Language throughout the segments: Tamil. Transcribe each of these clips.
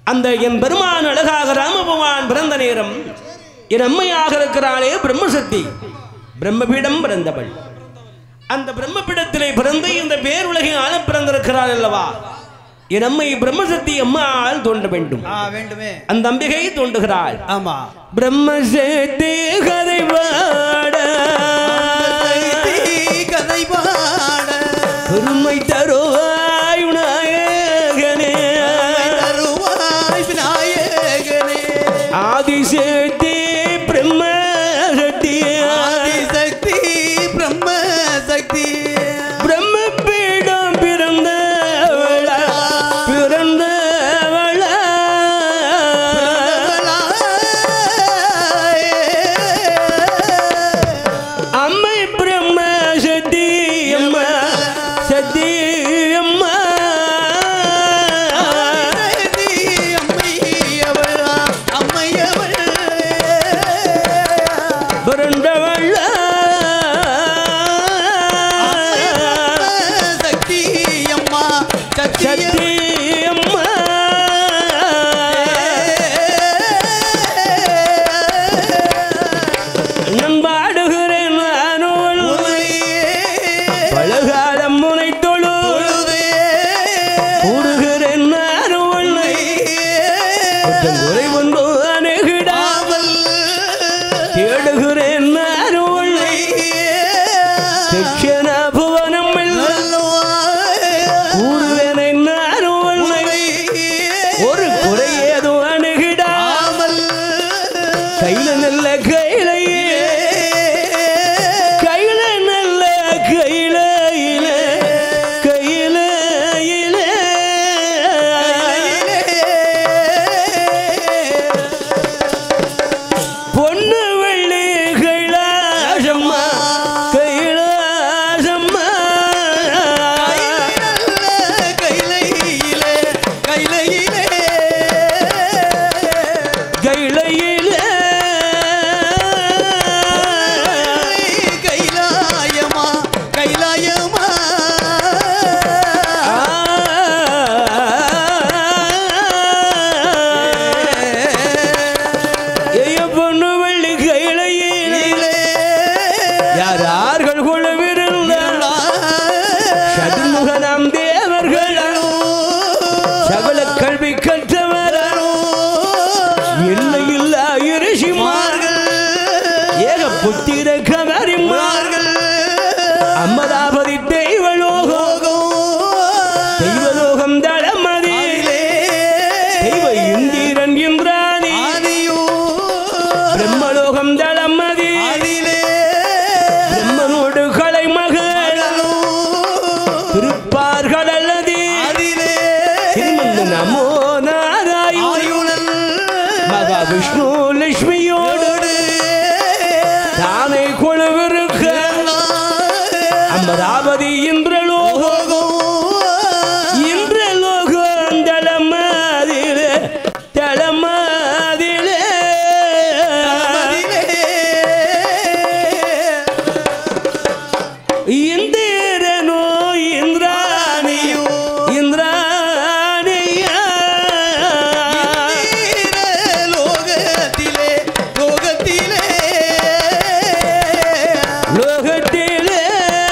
அந்த என் பெருமான் அழகாக ராமபகவான் பிறந்த நேரம் என் அம்மையாக இருக்கிறாளே பிரம்மசக்தி பிரம்மபீடம் பிறந்தவள் அந்த பிரம்மபீடத்திலே பிறந்து இந்த பேருலகை ஆள பிறந்திருக்கிறாள் அல்லவா என் அம்மை பிரம்மசக்தி அம்மாள் தோன்ற வேண்டும் ஆ வேண்டுமே அந்த அம்பிகை தோன்றுகிறாள் ஆமா பிரம்மசக்தி கதை பாட கதை பாட பெருமை தருவாய் நாயகனே தருவாய் விநாயகனே ஆதிசக்தி பிரம்மசக்தி ஆதிசக்தி பிரம்ம சக்தி பிரம்ம பீடம் பிறந்தவளா பிறந்தவளா அம்மை பிரம்ம சக்தி அம்மா சக்தி அம்மா பிறந்தவளா சக்தி அம்மா சக்தி சக்தி அம்மா நான் பாடுகிறேன் நானும் பலகாலம் முனை தொழு கூடுகிறேன் நானும் உன்னை குற்றம் குறை வந்து அணுகிடாமல் தேடுகிறேன் நானும் உன்னை தட்சண புவனம் கூறுவேனை நானும் உன்னை ஒரு குறை ஏதும் அணுகிடாமல் கையில நல்ல கையிலையே கையில நல்ல கையில கையில பொண்ணு வெள்ளி கைலாசம்மா கைலாசம்மா கையில ஐய பொண்ணு வெள்ளி கையில யார் யார்கள் குழுவிருந்தார் சதுர்முகனாம் தேவர்கள் சகல கல்வி கற்றவர் எல்லையில்லா ரிஷிமார்கள் ஏக புத்திர கமரிமார்கள் அம்மதாபதி தெய்வலோகம் தெய்வலோகம் தளமதி தெய்வ இந்திரன் இந்திராணி பிரம்மலோகம் தளமதி பிரம்மனோடு கலை மகள் திருப்பார்கள் அல்லது திருமந்து நமோ நாராயண மகா விஷ்ணு லட்சுமியோடு தானே கொழுவிருக்க அமராவதி இந்திரலோகம் இந்திரலோகம் தளமதிலே தளமதிலே இந்திரனோ இந்திராணியோ இந்திராணியா லோகத்திலே லோகத்திலே லோகத்திலே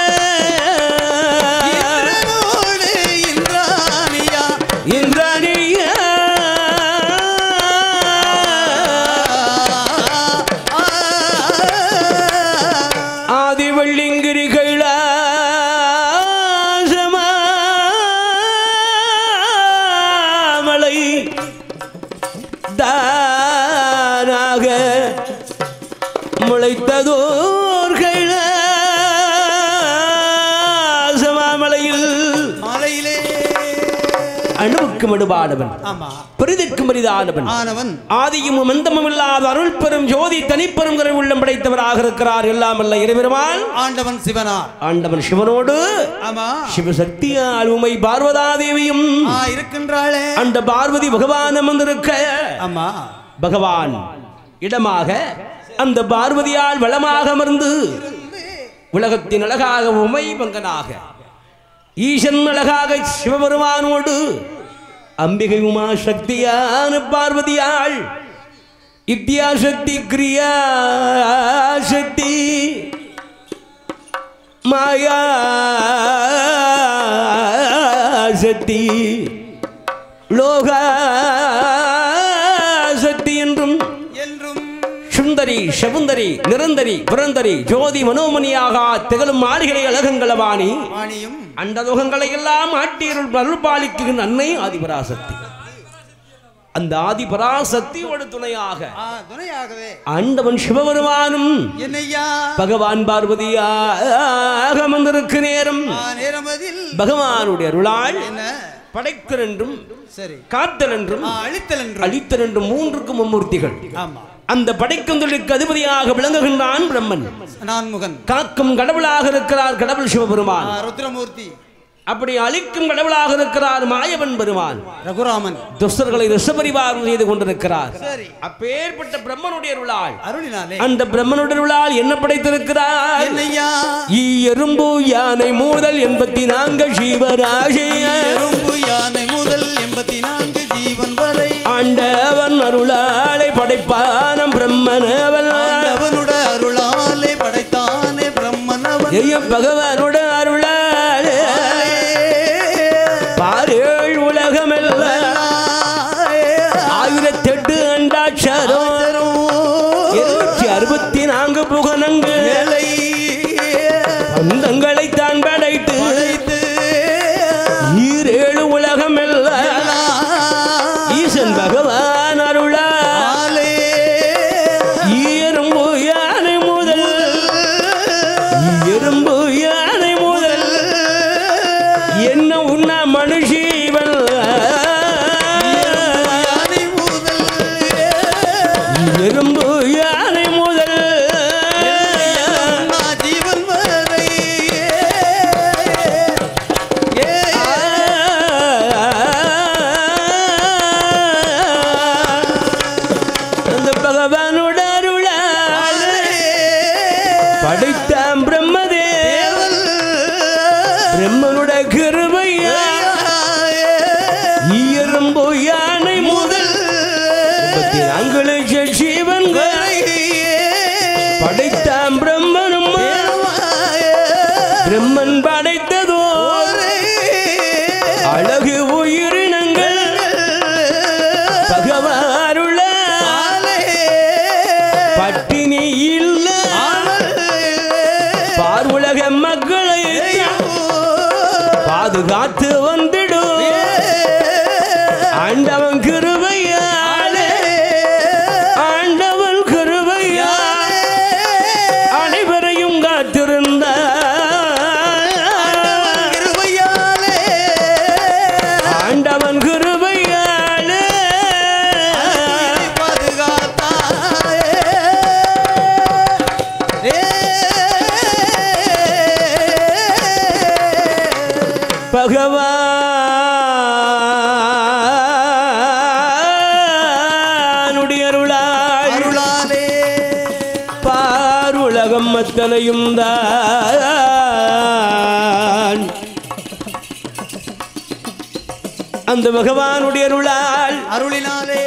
இந்திரனோடு இந்திராணியா இந்திராணியா ஆதி வெள்ளிங்கிரி கைலாசமாமலை தானாக முளைத்ததோர் கைலாசமாமலையில் மலையிலே அணுவுக்கு மடுபானவன் ஆமா பெரிதற்கு மரிதானவன் ஆனவன் ஆதியும் மந்தமும் இல்லாத அருள் பெரும் ஜோதி தனிப்பெரும் கரை உள்ளம் படைத்தவராக இருக்கிறார் எல்லாம் அல்ல இறைபெருமான் ஆண்டவன் சிவனார் ஆண்டவன் சிவனோடு ஆமா சிவசக்தியால் உமை பார்வதா தேவியும் ஆ இருக்கின்றாளே அந்த பார்வதி பகவான் அமர்ந்திருக்க ஆமா பகவான் இடமாக அந்த பார்வதியால் வளமாக அமர்ந்து உலகத்தின் அழகாக உமை பங்கனாக ஈசன் அழகாக சிவபெருமானோடு அம்பிகை உமா சக்தியான பார்வதியாள் இத்தியாசக்தி கிரியா சக்தி மாயா சக்தி லோகா சக்தி என்றும் என்றும் சுந்தரி சவுந்தரி நிரந்தரி புரந்தரி ஜோதி மனோமணியாக திகழும் மாளிகை அழகங்களவாணி வாணியும் அந்த லோகங்களை எல்லாம் ஆட்டியருள் அருள்பாலிக்குகின்ற அன்னை ஆதிபராசக்தி அந்த ஆதிபராசக்தியோடு துணையாக ஆ துணையாகவே ஆண்டவன் சிவபெருமானும் என்னையா பகவான் பார்வதியாக அமர்ந்திருக்கு நேரம் ஆ நேரமதில் பகவானுடைய அருளால் என்ன படைத்தல் என்றும் சரி காத்தல் என்றும் ஆ அழித்தல் என்று அழித்தல் என்றும் மூன்றுக்கு மும்மூர்த்திகள் ஆமா அந்த படைக்கந்தலுக்கு அதிபதியாக விளங்குகின்றான் பிரம்மன் நான்முகன் காக்கும் கடவுளாக இருக்கிறார் கடவுள் சிவபெருமான் ஆ ருத்ரமூர்த்தி அப்படி அழிக்கும் கடவுளாக இருக்கிறார் மாயவன் பெருமான் ரகுராமன் துஷ்டர்களை ரிஷபரிவாரம் செய்து கொண்டிருக்கிறார் சரி அப்பேற்பட்ட பிரம்மனுடைய அருளால் அருளினாலே அந்த பிரம்மனுடைய அருளால் என்ன படைத்திருக்கிறார் என்னையா ஈ எறும்பு யானை மூதல் எண்பத்தி நான்கு ஜீவராசிய எறும்பு யானை முதல் எண்பத்தி நான்கு ஜீவன் வரை ஆண்டவன் அருளாலை படைப்பானம் பிரம்மனவன் அவனுட அருளாலே படைத்தானே பிரம்மன் அவன் எய்ய பகவானுடைய அருளாலே பாரேழ் உலகமெல்லாம் ஆயிரத்தெட்டு அண்டாட்சரம் இருநூற்றி அறுபத்தி நான்கு புகனங்கு பந்தங்களை தான் படைத்து ஈரேழு உலகமெல்லாம் ஈசன் பகவான் அருளா எறும்பு யானை முதல் எறும்பு யானை முதல் என்ன உண்ண மனுஷீவன் எறும்பு யானை முதல் ஜீவன் வரை அந்த பகவானோட அருளால் படைத்தான் பிரம்மதேவன் பிரம்மனோட கிருபையா எறும்பு யானை முதல் முப்பத்தி நான்கு லட்சம் ஜீவன்கள் படைத்தான் பிரம்மனும் பிரம்மன் படைத்ததோ அழகு உயிரினங்கள் பகவாருள பட்டினி இல்ல பார்வுலக மக்களை பாதுகாத்து வந்திடும் ஆண்டவன் கிருபையாலே ஆண்டவன் கிருபையால் அனைவரையும் காத்திருந்த ஆண்டவன் கிருபையாலே பகவானுடைய அருளால் அருளாலே பாருலகம் அத்தனையும் தான் அந்த பகவானுடைய அருளால் அருளினாலே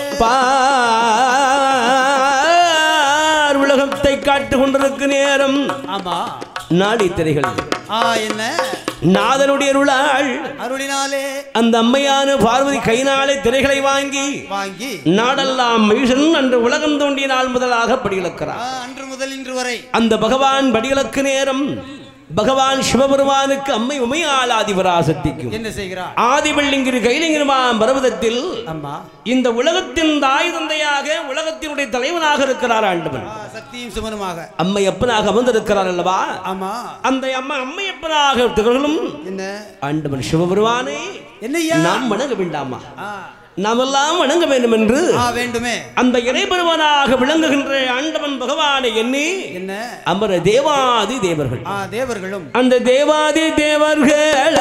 பார் உலகத்தை காட்டு கொண்டிருக்கு நேரம் ஆமா நாடி திரைகள் ஆ என்ன நாதனுடைய அருளால் அருளினாலே அந்த அம்மையான பார்வதி கைனாலே திரைகளை வாங்கி வாங்கி நாடெல்லாம் ஈசன் அன்று உலகம் தோன்றிய நாள் முதலாக படியிழக்கிறார் ஆ, அன்று முதல் இன்று வரை அந்த பகவான் படிகளுக்கு நேரம் பகவான் சிவபெருமானுக்கு அம்மை உமையாளாதிபராசக்திக்கும் என்ன செய்கிறார் ஆதிவள்ளிங்கிரி கைலிங்கிருமாம் பர்வதத்தில் அம்மா இந்த உலகத்தின் தாய் தந்தையாக உலகத்தினுடைய தலைவனாக இருக்கிறார் ஆண்டவன் ஆ, சக்தியும் சுமனுமாக அம்மை அப்பனாக அமர்ந்திருக்கிறார் அல்லவா ஆமா அந்த அம்மா அம்மை அப்பனாக திகழும் என்ன ஆண்டவன் சிவபெருமானை என்னய்யா நாம் வணங்க வேண்டாமா ஆ, நாமெல்லாம் வணங்க வேண்டும் என்று ஆ வேண்டுமே அந்த இறைபெருவனாக விளங்குகின்ற ஆண்டவன் பகவானை எண்ணி என்ன அமர தேவாதி தேவர்கள் ஆ தேவர்களும் அந்த தேவாதி தேவர்கள்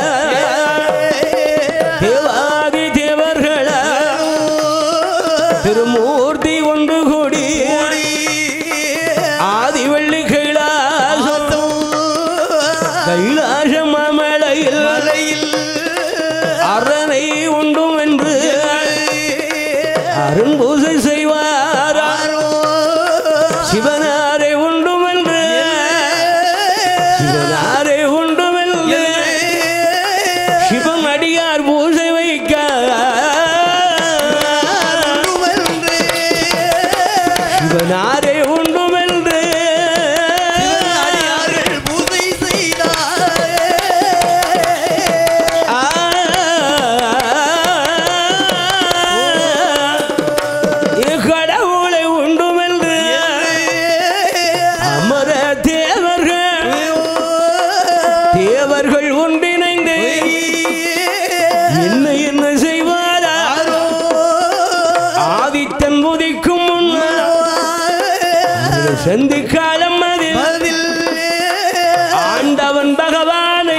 தேவாதி தேவர்கள் திருமூர்த்தி ஒன்று கூடி ஆதி வெள்ளி கைலாசம் கைலாச மமலையில் மலையில் அரணை உண்டும் என்று அருண் பூசை செய்வாரா சிவனாரை உண்டுமென்று சிவனாரை உண்டுமென்று சிவம் அடியார் பூசை வைக்க சிவனாரை உண்டுமென்று பூஜை செய்தார் ஆ. இது கடவுளை உண்டுமென்று அமர தேவர்கள் தேவர்கள் ஒன்றிணைந்து என்ன என்ன செய்வாரா ஆதித்தன் உதிக்கும் முன் சந்தி காலம் அதில் ஆண்டவன் பகவானை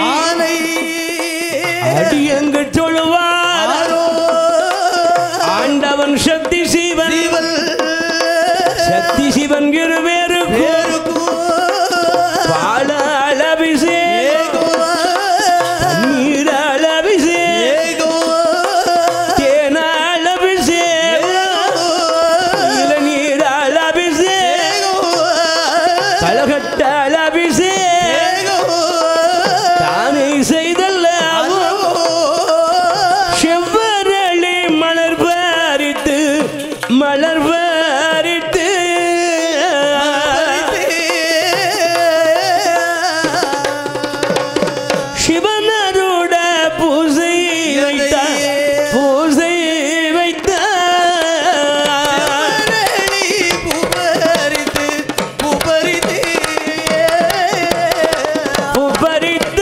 அடியங்கு சொல்லுவார் ஆண்டவன் சக்தி சிவன் சக்தி சிவன் இருவேருக்கு பால அபிஷேகம் நீரால் அபிஷேகம் தேனால் அபிஷேகம் இளநீரால் அபிஷேகம் கலகட்டால் அபிஷேகம் தானே செய்தல்ல செவ்வரளி மலர் பாரித்து மலர் பாரித்து சிவனரோட பூசை வைத்த பூசை வைத்த பூப்பறித்த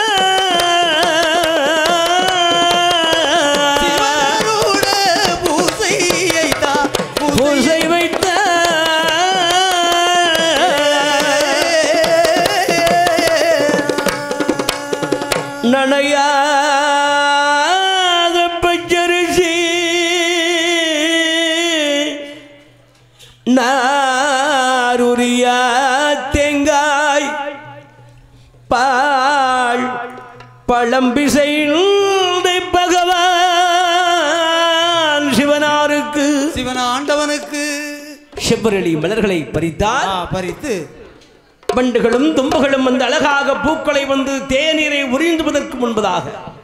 பூசை வைத்த நனையாத பச்சரிசி நாருரியா தேங்காய் பால் பழம்பிசைந்து பகவான் சிவனாருக்கு சிவன் ஆண்டவனுக்கு செவ்வரளி மலர்களை பறித்தார் ஆ, பறித்து வண்டுகளும் தும்புகளும் வந்து அழகாக பூக்களை வந்து தேநீரை உறிந்துவதற்கு முன்பதாக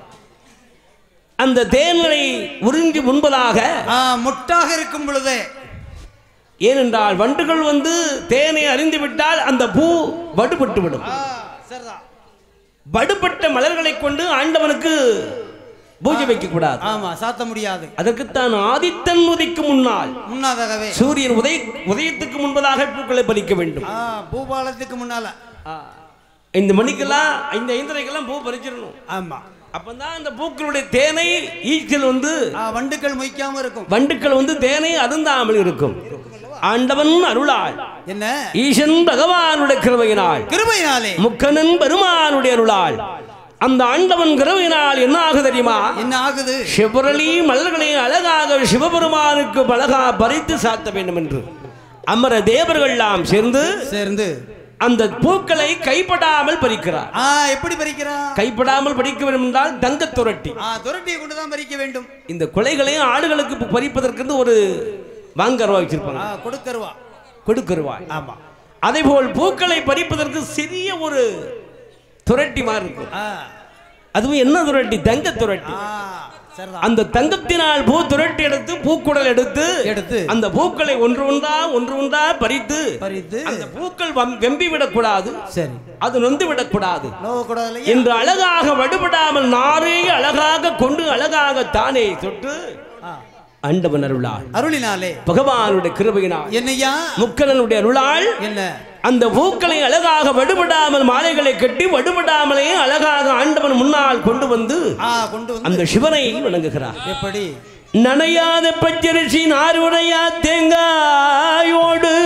அந்த தேநீரை உறிஞ்சி முன்பதாக ஆ, முட்டாக இருக்கும் பொழுதே ஏனென்றால் வண்டுகள் வந்து தேனை அறிந்து விட்டால் அந்த பூ வடுபட்டு விடும் ஆ, சரிதான் வடுபட்ட மலர்களை கொண்டு ஆண்டவனுக்கு பூஜை வைக்க கூடாது ஆமா சாத்த முடியாது அதற்குத்தான் ஆதித்தன் உதிக்கும் முன்னால் முன்னாதாகவே சூரியன் உதய உதயத்துக்கு முன்பதாக பூக்களை பறிக்க வேண்டும் ஆ, பூபாலத்துக்கு முன்னால இந்த மணிக்கெல்லாம் இந்த ஐந்தரைக்கெல்லாம் பூ பறிச்சிடணும் ஆமா அப்பதான் அந்த பூக்களுடைய தேனை ஈச்சல் வந்து ஆ, வண்டுக்கள் மொய்க்காம இருக்கும் வண்டுக்கள் வந்து தேனை அருந்தாமல் இருக்கும் ஆண்டவன் அருளாள் என்ன ஈசன் பகவானுடைய கிருபையினால் கிருபையினாலே முக்கனன் பெருமானுடைய அருளாள் அந்த ஆண்டவன் கிருபையினால் என்ன ஆகுது தெரியுமா என்ன ஆகுது சிவரளி மலர்களை அழகாக சிவபெருமானுக்கு பலகா பறித்து சாத்த வேண்டும் என்று அமர தேவர்கள்லாம் சேர்ந்து சேர்ந்து அந்த பூக்களை கைப்படாமல் பறிக்கிறார் ஆ எப்படி பறிக்கிறான் கைப்படாமல் பறிக்க வேண்டும் என்றால் தங்கத் துரட்டி ஆ துரட்டியை கொண்டு தான் பறிக்க வேண்டும் இந்த கொலைகளை ஆடுகளுக்கு பறிப்பதற்கு ஒரு வாங்கரவா வச்சிருப்பாங்க ஆ கொடுக்கருவா கொடுக்கருவாய் ஆமா அதே போல் பூக்களை பறிப்பதற்கு சிறிய ஒரு துரட்டி மாதிரி இருக்கும் ஆ அதுவும் என்ன துரட்டி தங்க துரட்டி ஆ சரிதான் அந்த தங்கத்தினால் பூ துரட்டி எடுத்து பூக்குடல் எடுத்து எடுத்து அந்த பூக்களை ஒன்று ஒன்றா ஒன்று ஒன்றா பறித்து பறித்து அந்த பூக்கள் வம்- வெம்பி விடக்கூடாது சரி அது நொந்து விடக்கூடாது நோவ கூடாது இல்லையா என்று அழகாக வடுபடாமல் நாரே அழகாக கொண்டு அழகாக தானே தொட்டு ஆ, ஆண்டவன் அருளாள் அருளினாலே பகவானுடைய கிருபையினால் என்னையா முக்கலனுடைய அருளாள் என்ன அந்த பூக்களை அழகாக வடுபடாமல் மாலைகளை கட்டி வடுபடாமலே அழகாக ஆண்டவன் முன்னால் கொண்டு வந்து ஆ கொண்டு வந்து அந்த சிவனை வணங்குகிறார் எப்படி நனையாத பச்சரிசி நாருடையா தேங்காயோடு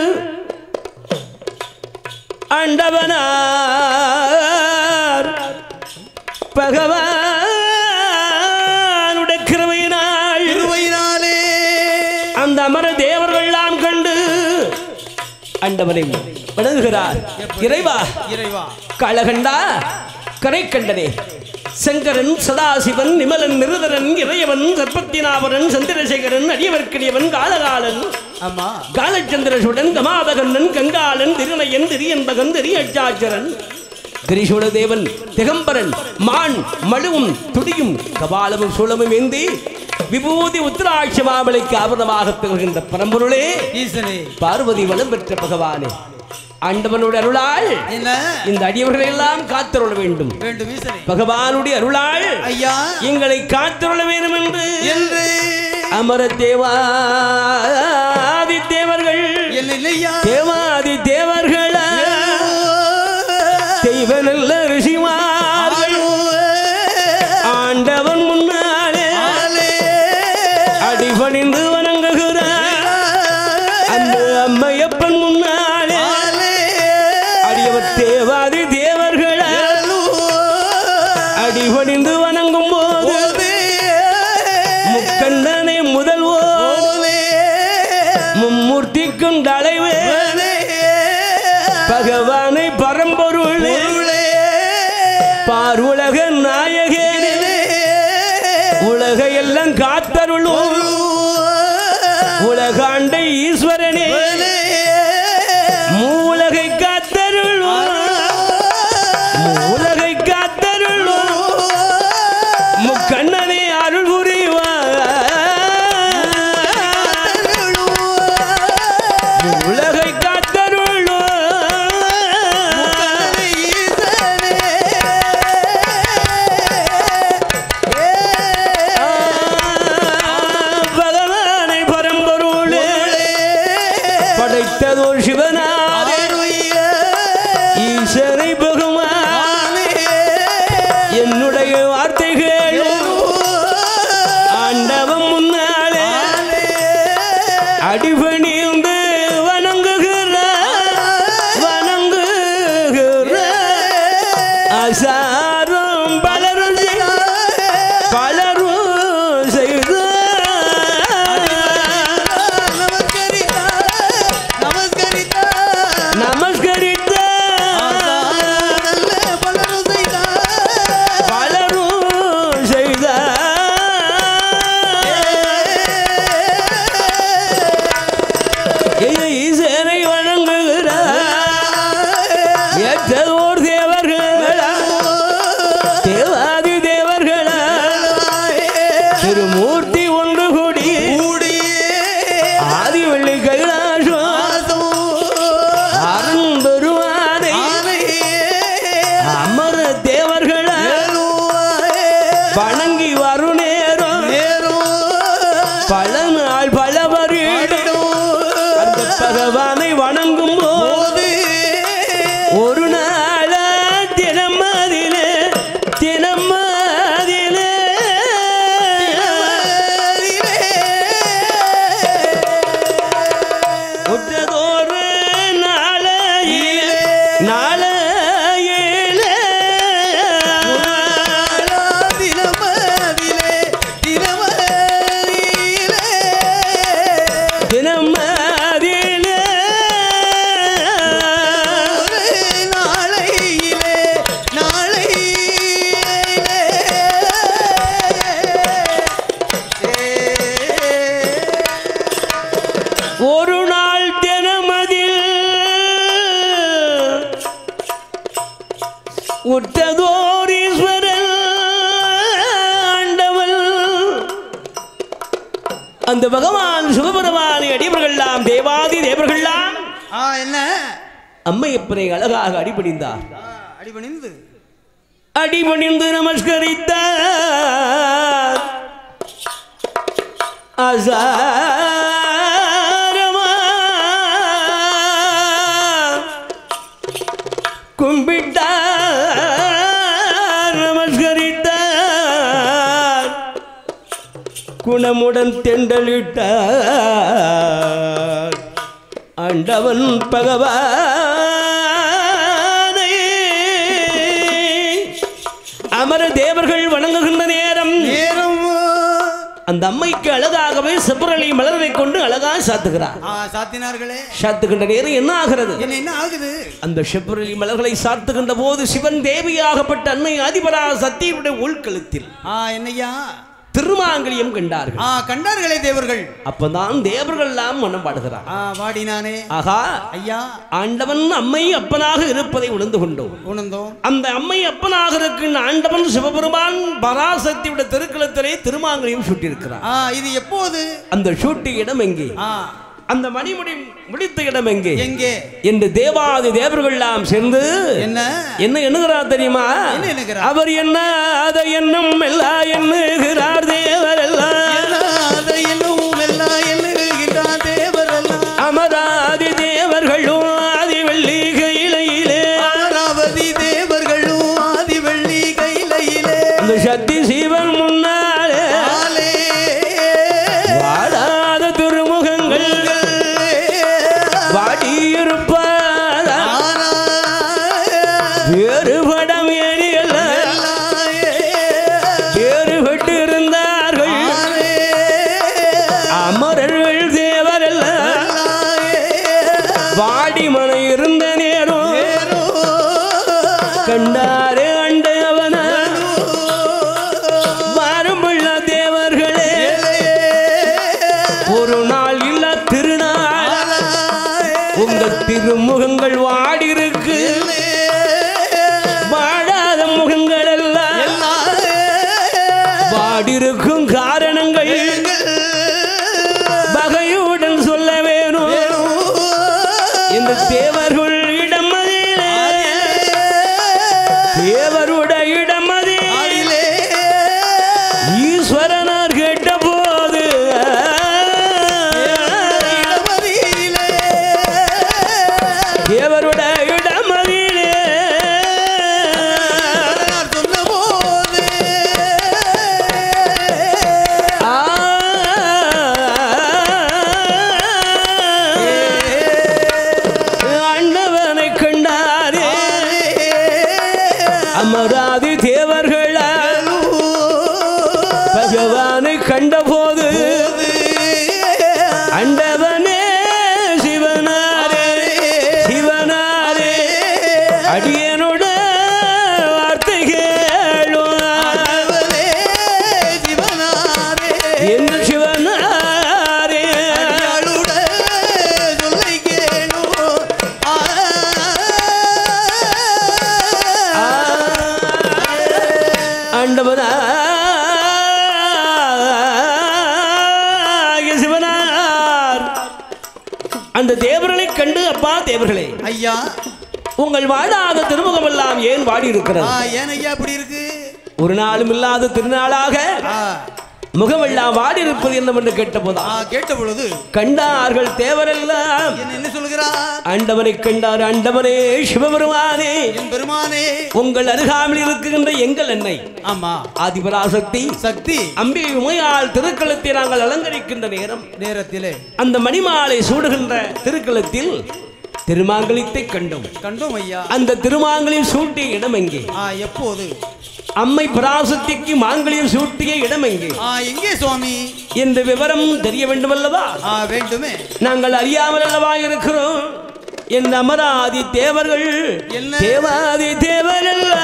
ஆண்டவனார் பகவானுடைய கிருபையினால் திருவையினாலே அந்த அமர தேவர்கள்லாம் கண்டு ஆண்டவனை வணங்குகிறார் இறைவா இறைவா கழகண்டா கரை கண்டனே சங்கரன் சதாசிவன் நிமலன் நிருதரன் இறையவன் கற்பத்தினாவரன் சந்திரசேகரன் அடியவர்க்கடியவன் காலகாலன் ஆமா காலச்சந்திரசுடன் கமாதகண்ணன் கங்காளன் திருநயன் திரியன்பகன் திரியச்சாச்சரன் திரிசூல தேவன் திகம்பரன் மான் மழுவும் துடியும் கபாலமும் சூளமும் ஏந்தி விபூதி உத்திராட்ச மாமலைக்கு ஆபரணமாக திகழ்கின்ற பரம்பொருளே ஈசனே பார்வதி வளம் பெற்ற பகவானே ஆண்டவனுடைய அருளால் என்ன இந்த அடியவர்களை எல்லாம் காத்தருள வேண்டும் வேண்டும் ஈசனே பகவானுடைய அருளால் ஐயா எங்களை காத்தருள வேண்டும் என்று என்று அமர தேவாதி தேவர்கள் என்ன இல்லையா தேவாதி தேவர்கள் தெய்வ நல்ல ரிஷிமார்கள் ஆண்டவன் முன்னாலே அடிபணிந்து வணங்குகிறார் அந்த அம்மையப்பன் முன்னாலே அடியவர் தேவாதி தேவர்கள் அடிபணிந்து வணங்கும் போது முக்கண்ணனை முதல்வோர் மும்மூர்த்திக்கும் தலைவே பகவானை பரம்பொருளே பார்வுலக நாயகனே உலக எல்லாம் காத்தருளும் உலகாண்ட ஈஸ்வரனே மூலகை காத்தருளும் மூலகை காத்தருளும் முக்கண்ணனே அருள் புரிவார் உலகை காத்தருளும் பகவானை பரம்பொருளே படைத்ததோர் சிவனாரே ஈசனை பகவான் என்னுடைய வார்த்தைகள் ஆண்டவன் முன்னாலே அடிபணிந்து வணங்குகிற வணங்குகிற அசாரம் பலரும் செய்- பலரும் செய்த நமஸ்கரித்த பலரும் செய்த ஈசனை வணங்குகிறார் ஏற்றதோர் தேவர்களா தேவாதி தேவர்களா திருமூர்த்தி ஒன்று கூடி ஆதி வெள்ளி கைலாசம் அரும்பெருமானை அமர தேவர்களா வணங்கி வரும் நேரம் பல நாள் பல வருடம் அந்த பகவானை வணங்கும் போது ஒரு நாள தினம் அதிலே தினம் அதிலே உற்றதோரு நாளையிலே நாளையிலே தினம் அதிலே ஒரு நாள் தினமதில் உற்றதோர் ஈஸ்வரன் ஆண்டவன் அந்த பகவான் சிவபெருமானை அடிவர்கள்லாம் தேவாதி தேவர்கள்லாம் ஆ என்ன அம்மையப்பனை அழகாக அடிபணிந்தார் ஆ, அடிபணிந்து அடிபணிந்து நமஸ்கரித்தார் அசாரமா கும்பிட்டார் நமஸ்கரித்தார் குணமுடன் தெண்டலிட்டார் ஆண்டவன் பகவானை அமர தேவர்கள் வணங்குகின்ற நேரம் நேரம் அந்த அம்மைக்கு அழகாகவே செப்பரளி மலரை கொண்டு அழகா சாத்துகிறார் ஆ சாத்தினார்களே சாத்துகின்ற நேரம் என்ன ஆகிறது என்ன என்ன ஆகுது அந்த செப்பரளி மலர்களை சாத்துகின்ற போது சிவன் தேவியாகப்பட்ட அன்னை ஆதிபரா சத்தியுடைய உள்கழுத்தில் ஆ என்னய்யா திருமாங்கலியம் கண்டார்கள் ஆ கண்டார்களே தேவர்கள் அப்பதான் தேவர்கள் எல்லாம் மனம் பாடுகிறார் ஆ வாடினானே ஆகா ஐயா ஆண்டவன் அம்மை அப்பனாக இருப்பதை உணர்ந்து கொண்டோம் உணர்ந்தோம் அந்த அம்மை அப்பனாக இருக்கின்ற ஆண்டவன் சிவபெருமான் பராசக்தியுடைய திருக்குளத்திலே திருமாங்கலியம் சுட்டியிருக்கிறார் ஆ இது எப்போது அந்த சூட்டி இடம் எங்கே ஆ அந்த மணிமுடி முடித்த இடம் எங்கே எங்கே என்று தேவாதி தேவர்கள் எல்லாம் சேர்ந்து என்ன என்ன எண்ணுகிறார் தெரியுமா என்ன எண்ணுகிறார்? அவர் என்ன அதை என்னும் எல்லாம் எண்ணுகிறார் தேவர் எல்லாம் அதை என்னும் எல்லாம் எண்ணுகின்றான் தேவரெல்லாம் அமராதி தேவர்களும் ஆதி வெள்ளி கையிலே அமராவதி தேவர்களும் ஆதி வெள்ளி கையிலே அந்த சக்தி சிவன் முன்னாலே ஆலே வாடாத திருமுகங்கள் வாடியிருப்பார் வேறுபடம் ஏறியல்ல வேறுபட்டு இருந்தார்கள் அமரர்கள் தேவரல்ல வாடிமனை இருந்த நேரம் கண்டாரே அண்டவன வரும்புள்ள தேவர்களே ஒரு நாள் இல்ல திருநாள் உங்க திருமுகங்கள் வாடி இருக்கு வாடாத முகங்கள் எல்லாம் வாடிருக்கும் காரணங்கள் வகையுடன் சொல்ல வேணும் இந்த தேவர்கள் இடமதிலே தேவருடைய இடமதிலே ஈஸ்வரனார் கேட்ட போது தேவருடைய இடமதிலே ஆ ஆண்டவனை கண்டாரே அமராதி தேவர்களா பகவானை கண்டபோது அண்டவனே சிவனாரே சிவனாரே அடியனோட வார்த்தை கேளும் என்று சிவனாரே ஆண்டவனா சிவனார் அந்த தேவர்களை கண்டு அப்பா தேவர்களே ஐயா உங்கள் வாழாத திருமுகம் எல்லாம் ஏன் வாடி ஆ, இருக்கிறது ஏன் ஐயா அப்படி இருக்கு ஒரு நாளும் இல்லாத திருநாளாக ஆ, முகமெல்லாம் வாடி இருப்பது என்னவென்று கேட்டபோதா ஆ, கேட்ட பொழுது கண்டார்கள் தேவரெல்லாம் என்ன என்ன சொல்கிறார் ஆண்டவனை கண்டார் ஆண்டவனே சிவபெருமானே என் பெருமானே உங்கள் அருகாமையில் இருக்கின்ற எங்கள் எண்ணெய் ஆமா ஆதிபராசக்தி சக்தி அம்பி உமையால் திருக்களத்தை நாங்கள் அலங்கரிக்கின்ற நேரம் நேரத்திலே அந்த மணிமாலை சூடுகின்ற திருக்களத்தில் திருமாங்கலித்தை கண்டோம் கண்டோம் ஐயா அந்த திருமாங்கலியம் சூட்டிய இடம் எங்கே ஆ எப்போது அம்மை பராசக்திக்கு மாங்கலியம் சூட்டிய இடம் எங்கே ஆ எங்கே சுவாமி என்ற விவரம் தெரிய வேண்டுமல்லவா ஆ வேண்டுமே நாங்கள் அறியாமல் அல்லவா இருக்கிறோம் என் அமராதி தேவர்கள் என்ன? தேவாதி தேவரல்ல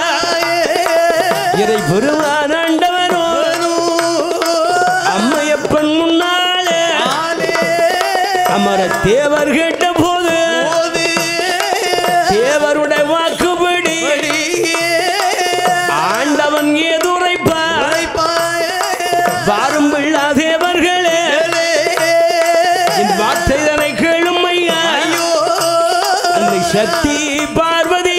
இதை பெருமான் ஆண்டவனோ அம்மையப்பன் முன்னாலே அமர தேவர் கேட்ட போது தேவருடைய வாக்குப்படி ஆண்டவன் ஏதுரைப்பார் வாரும் பிள்ளா தேவர்களே என் வார்த்தைதனை கேளும் ஐயா அந்த சக்தி பார்வதி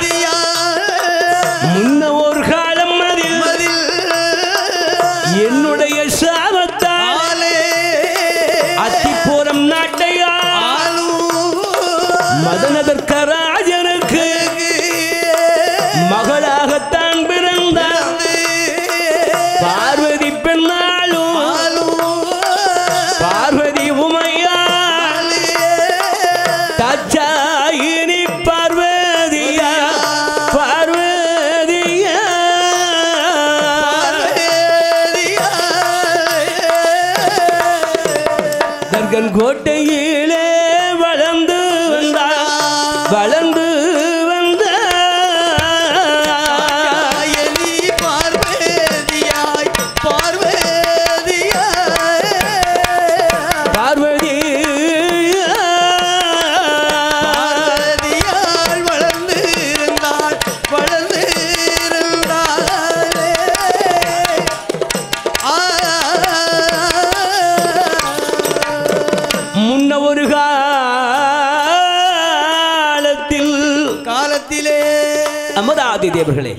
முன்ன ஒரு காலம் அதில் என்னுடைய சாபத்தால் அத்திப்பூரம் நாட்டையா மதனதற்க ராஜனுக்கு மகளாகத்தான் பிறந்தார் பார்வதி பெண்ணாலும் பார்வதி உமையா தச்சாயினி பார்வதியா பார்வதியா ராஜன் கோட்டையிலே வளர்ந்து வந்தார் வளர்ந்து வந்தார் காயலி பார்வதியாய் பார்வதியாய் பார்வதி பார்வதியால் வளர்ந்து இருந்தாள் வளர்ந்து இருந்தாளே ஆ முன்ன ஒரு காலத்தில் காலத்திலே அமதாதி தேவர்களே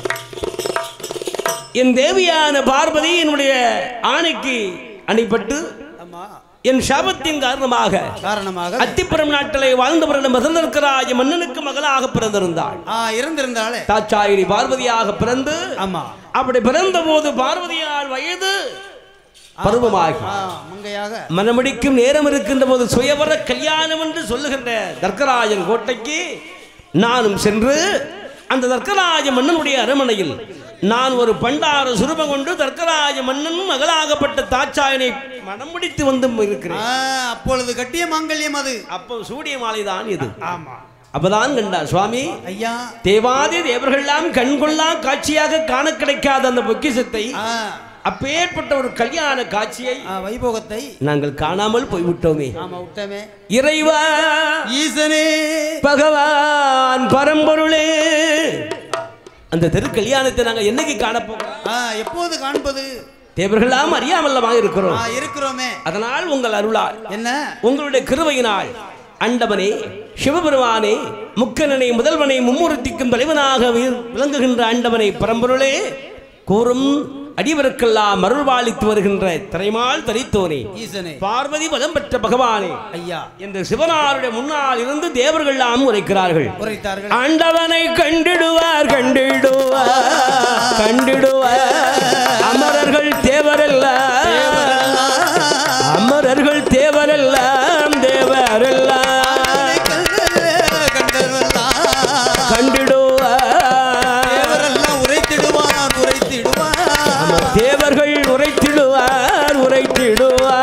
என் தேவியான பார்வதி என்னுடைய ஆணைக்கு அணைப்பட்டு ஆமா என் சாபத்தின் காரணமாக காரணமாக அத்திப்புறம் நாட்டிலே வாழ்ந்தவரிடம் மதந்திருக்கிறாய மன்னனுக்கு மகளாக பிறந்திருந்தாள் ஆ இருந்திருந்தாளே தாச்சாயிரி பார்வதியாக பிறந்து ஆமா அப்படி பிறந்த போது பார்வதியால் வயது பருவமாகி ஆ மங்கையாக மனமடிக்கும் நேரம் இருக்கின்ற போது சுயவர கல்யாணம் என்று சொல்லுகின்ற தர்க்கராஜன் கோட்டைக்கு நானும் சென்று அந்த தர்க்கராஜ மன்னனுடைய அரமனையில் நான் ஒரு பண்டார சுரூபம் கொண்டு தர்க்கராஜ மன்னன் மகளாகப்பட்ட தாச்சாயனை மனம் முடித்து வந்து இருக்கிறேன் ஆ, அப்பொழுது கட்டிய மாங்கல்யம் அது அப்போ சூடிய மாலைதான் இது ஆமா அப்பதான் கண்டார் சுவாமி ஐயா தேவாதி தேவர்கள்லாம் கண்கொள்ளா காட்சியாக காண கிடைக்காத அந்த பொக்கிஷத்தை ஆ, அப்பேற்பட்ட ஒரு கல்யாண காட்சியை ஆ, வைபோகத்தை நாங்கள் காணாமல் போய்விட்டோமே ஆமா விட்டமே இறைவா ஈசனே பகவான் பரம்பொருளே அந்த திரு கல்யாணத்தை நாங்கள் என்னைக்கு காணப்போகிறோம் ஆ, எப்போது காண்பது தேவர்களாம் அறியாமல்லமாக இருக்கிறோம் ஆ, இருக்கிறோமே அதனால் உங்கள் அருளால் என்ன உங்களுடைய கிருபையினால் அண்டவனே சிவபெருமானே முக்கனனை முதல்வனை மும்மூர்த்திக்கும் தலைவனாக வி- விளங்குகின்ற ஆண்டவனை பரம்பொருளே கூறும் அடிவருக்கெல்லாம் அருள்வாளித்து வருகின்ற திரைமால் தரித்தோனே ஈசனே பார்வதி பலம் பெற்ற பகவானே ஐயா என்று சிவனாருடைய முன்னால் இருந்து தேவர்கள் எல்லாம் உரைக்கிறார்கள் உரைத்தார்கள் ஆண்டவனை கண்டிடுவார் கண்டிடுவார் கண்டிடுவார் அமரர்கள் தேவரெல்லாம் அமரர்கள் தேவரெல்லாம் தேவரெல்லாம் கண்டவெல்லாம் கண்டிடுவார் தேவரெல்லாம் உரைத்திடுவான் உரைத்திடுவான் தேவர்கள் உரைத்திடுவார் உரைத்திடுவார்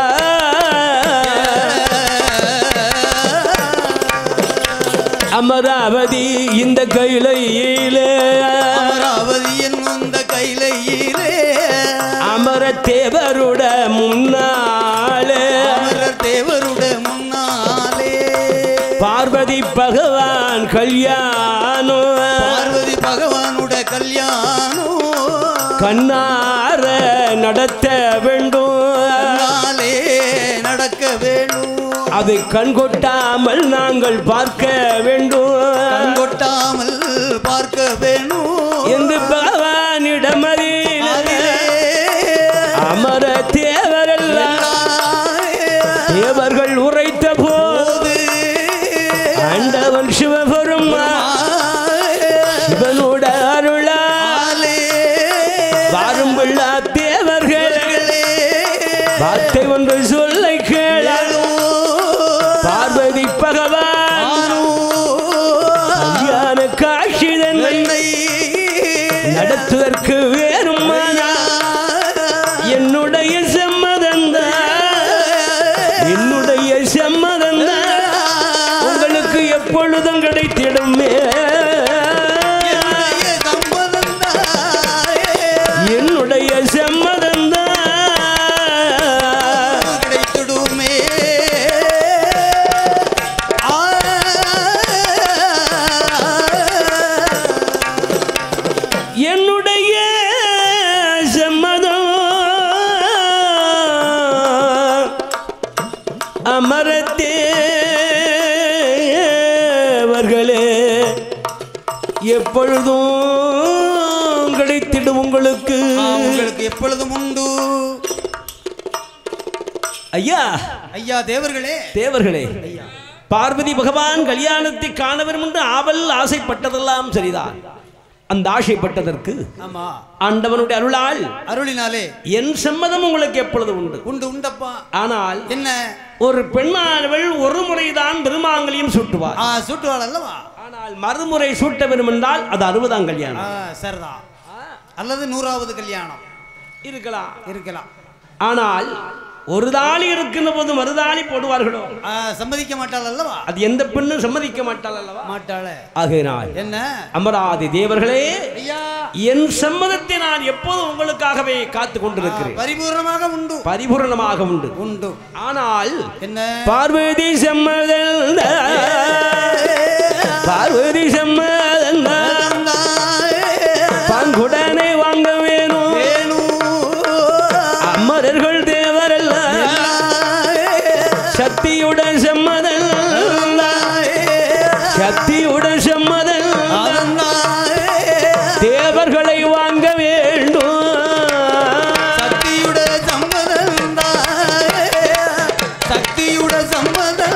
அமராவதி இந்த கையிலே அமராவதி என்னுந்த கையிலே அமர தேவருட முன்னாலே அமரர் தேவருட முன்னாலே பார்வதி பகவான் கல்யாணம் பார்வதி பகவானுட கல்யாணம் கண்ணார நடத்த வேண்டும் நாளே நடக்க வேணும் அதை கண்கொட்டாமல் நாங்கள் பார்க்க வேண்டும் கண்கொட்டாமல் பார்க்க வேணும் என்று பகவானிடம் அறிய அதிலே அமர தேவரெல்லாம் தேவர்கள் உரைத்த போது ஆண்டவன் சிவபெருமா இவனோட அருளா வாரும் பிள்ளா தேவர்கள் வார்த்தை ஒன்று சொல்லை கேள பார்வதி பகவான் கல்யாண காட்சி தன்னை நடத்துவதற்கு வேறும் என்னுடைய சம்மதந்தா என்னுடைய சம்மதந்தா உங்களுக்கு எப்பொழுதும் கிடைத்திடுமே என்னுடைய சம்மதந்தா கிடைத்திடுமே என்னுடைய சம்மதம் அமரத்தேவர்களே எப்பொழுதும் கிடைத்திடும் உங்களுக்கு உங்களுக்கு எப்பொழுதும் உண்டு ஐயா ஐயா தேவர்களே தேவர்களே பார்வதி பகவான் கல்யாணத்தை காண வேண்டும் என்று ஆவல் ஆசைப்பட்டதெல்லாம் சரிதான் அந்த ஆசைப்பட்டதற்கு ஆமா ஆண்டவனுடைய அருளால் அருளினாலே என் சம்மதம் உங்களுக்கு எப்பொழுது உண்டு உண்டு உண்டப்பா ஆனால் என்ன ஒரு பெண்ணானவள் ஒரு முறைதான் பெருமாங்கலியம் சூட்டுவார் ஆ சுட்டுவாள் அல்லவா ஆனால் மறுமுறை சூட்ட வேண்டும் என்றால் அது அறுபதாம் ஆ கல்யாணம் சரிதான் அல்லது நூறாவது கல்யாணம் இருக்கலாம் இருக்கலாம் ஆனால் ஒரு தாலி இருக்கின்ற போது மறுதாலி போடுவார்களோ ஆ, சம்மதிக்க மாட்டாள் அல்லவா அது எந்த பெண்ணும் சம்மதிக்க மாட்டாள் அல்லவா மாட்டாள ஆகையினால் என்ன அமராதி தேவர்களே ஐயா என் சம்மதத்தை நான் எப்போதும் உங்களுக்காகவே காத்து கொண்டிருக்கிறேன் பரிபூர்ணமாக உண்டு பரிபூரணமாக உண்டு உண்டு ஆனால் என்ன பார்வதி சம்மதம் பார்வதி சம்மதம் பங்குடனை வாங்க வேணும் அமரர்கள் தேவரல்ல சக்தியுடன் சம்மதம் சக்தியுடன் சம்மதம் தேவர்களை வாங்க வேண்டும் சக்தியுட சம்மதம் சக்தியுட சம்மதம்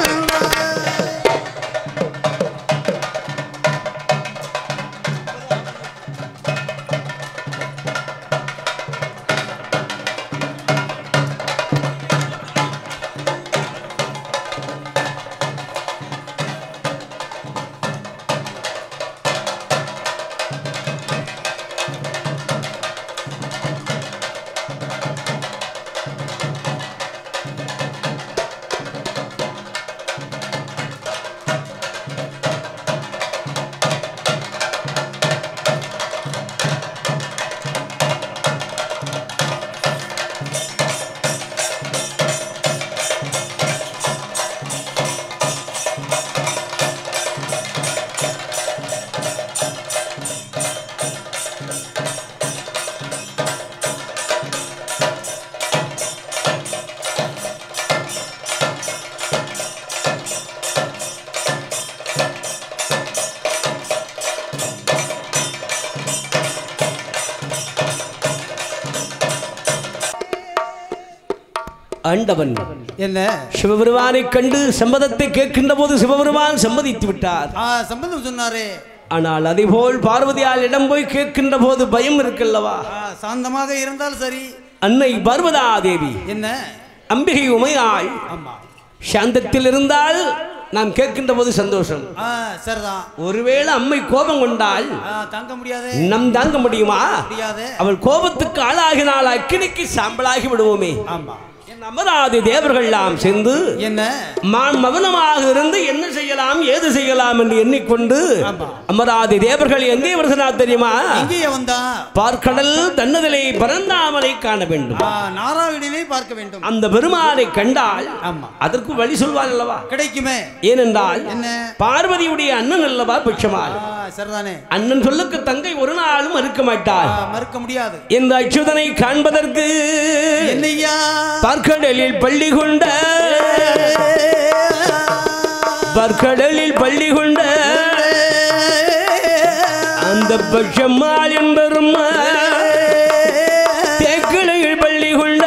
ஆண்டவன் என்ன சிவபெருமானை கண்டு சம்மதத்தை கேட்கின்ற போது சிவபெருமான் சம்மதித்து விட்டார் ஆ சம்பந்தம் சொன்னாரே ஆனால் அதேபோல் பார்வதியால் இடம் போய் கேட்கின்ற போது பயம் இருக்கல்லவா ஆ, சாந்தமாக இருந்தால் சரி அன்னை பர்வதா தேவி என்ன அம்பிகை உமையாள் ஆமா சாந்தத்தில் இருந்தால் நாம் கேட்கின்ற போது சந்தோஷம் ஆ சரிதான் ஒருவேளை அம்மை கோபம் கொண்டால் ஆ, தாங்க முடியாது நம் தாங்க முடியுமா முடியாது அவள் கோபத்துக்கு ஆளாகினால் அக்கினிக்கு சாம்பலாகி விடுவோமே ஆமா என் அமராதி தேவர்கள் எல்லாம் சேர்ந்து என்ன நான் மௌனமாக இருந்து என்ன செய்யலாம் ஏது செய்யலாம் என்று எண்ணிக்கொண்டு ஆமா. அமராதி தேவர்கள் எங்கே வருகிறார் தெரியுமா எங்கேயே வந்தா பார்க்கடல் தன்னதிலே பரந்தாமனை காண வேண்டும் ஆ, நாராயணனை பார்க்க வேண்டும் அந்த பெருமானை கண்டால் ஆமா அதற்கு வழி சொல்வார் அல்லவா கிடைக்குமே ஏனென்றால் என்ன பார்வதியுடைய அண்ணன் அல்லவா பிட்சமால் ஆ, சரிதானே அண்ணன் சொல்லுக்கு தங்கை ஒரு நாளும் மறுக்க மாட்டாள் ஆ, மறுக்க முடியாது இந்த அச்சுதனை காண்பதற்கு என்னையா பற்கடலில் பள்ளி கொண்ட பற்கடலில் பள்ளி கொண்ட அந்த பட்சம்மாள் என்பரும் தேக்கிளையில் பள்ளி கொண்ட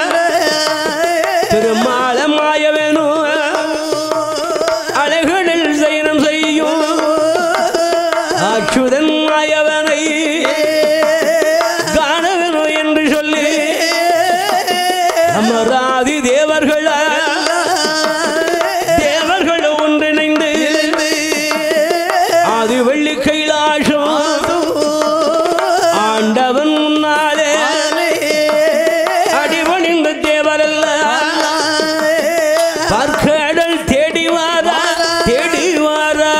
திருமாலமாய வேணும் அழகடல் சயனம் செய்யும் அச்சுதன் மாயவனை காண வேணும் என்று சொல்லி அமராதி தேவர்கள் தேவர்கள் ஒன்றிணைந்து ஆதி வெள்ளி கைலாசம் ஆண்டவன் முன்னாலே அடிபணிந்த தேவரல்ல பார்க்கடல் தேடி வாரா தேடி வாரா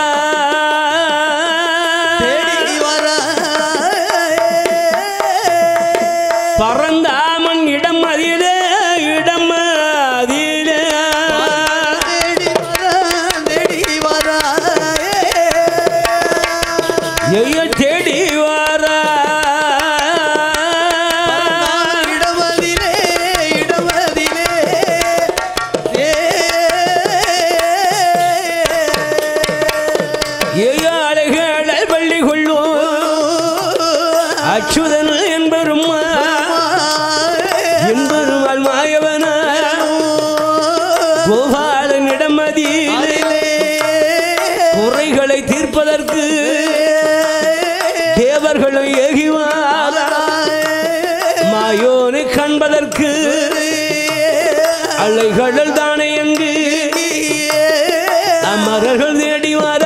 பறந்தாமன் இடம் அதிலே இடம் அதிலே ஐயோ தேடி வாரா ஐயோ அழகழ பள்ளி கொள்ளும் அச்சுதன் என்பரும் என்பருமாள் மாயவன கோபாலனிடம் அதிலே குறைகளை தீர்ப்பதற்கு தேவர்களும் ஏகிவாரா மாயோனை காண்பதற்கு அலைகடல் தானே எங்கு அமரர்கள் தேடி வர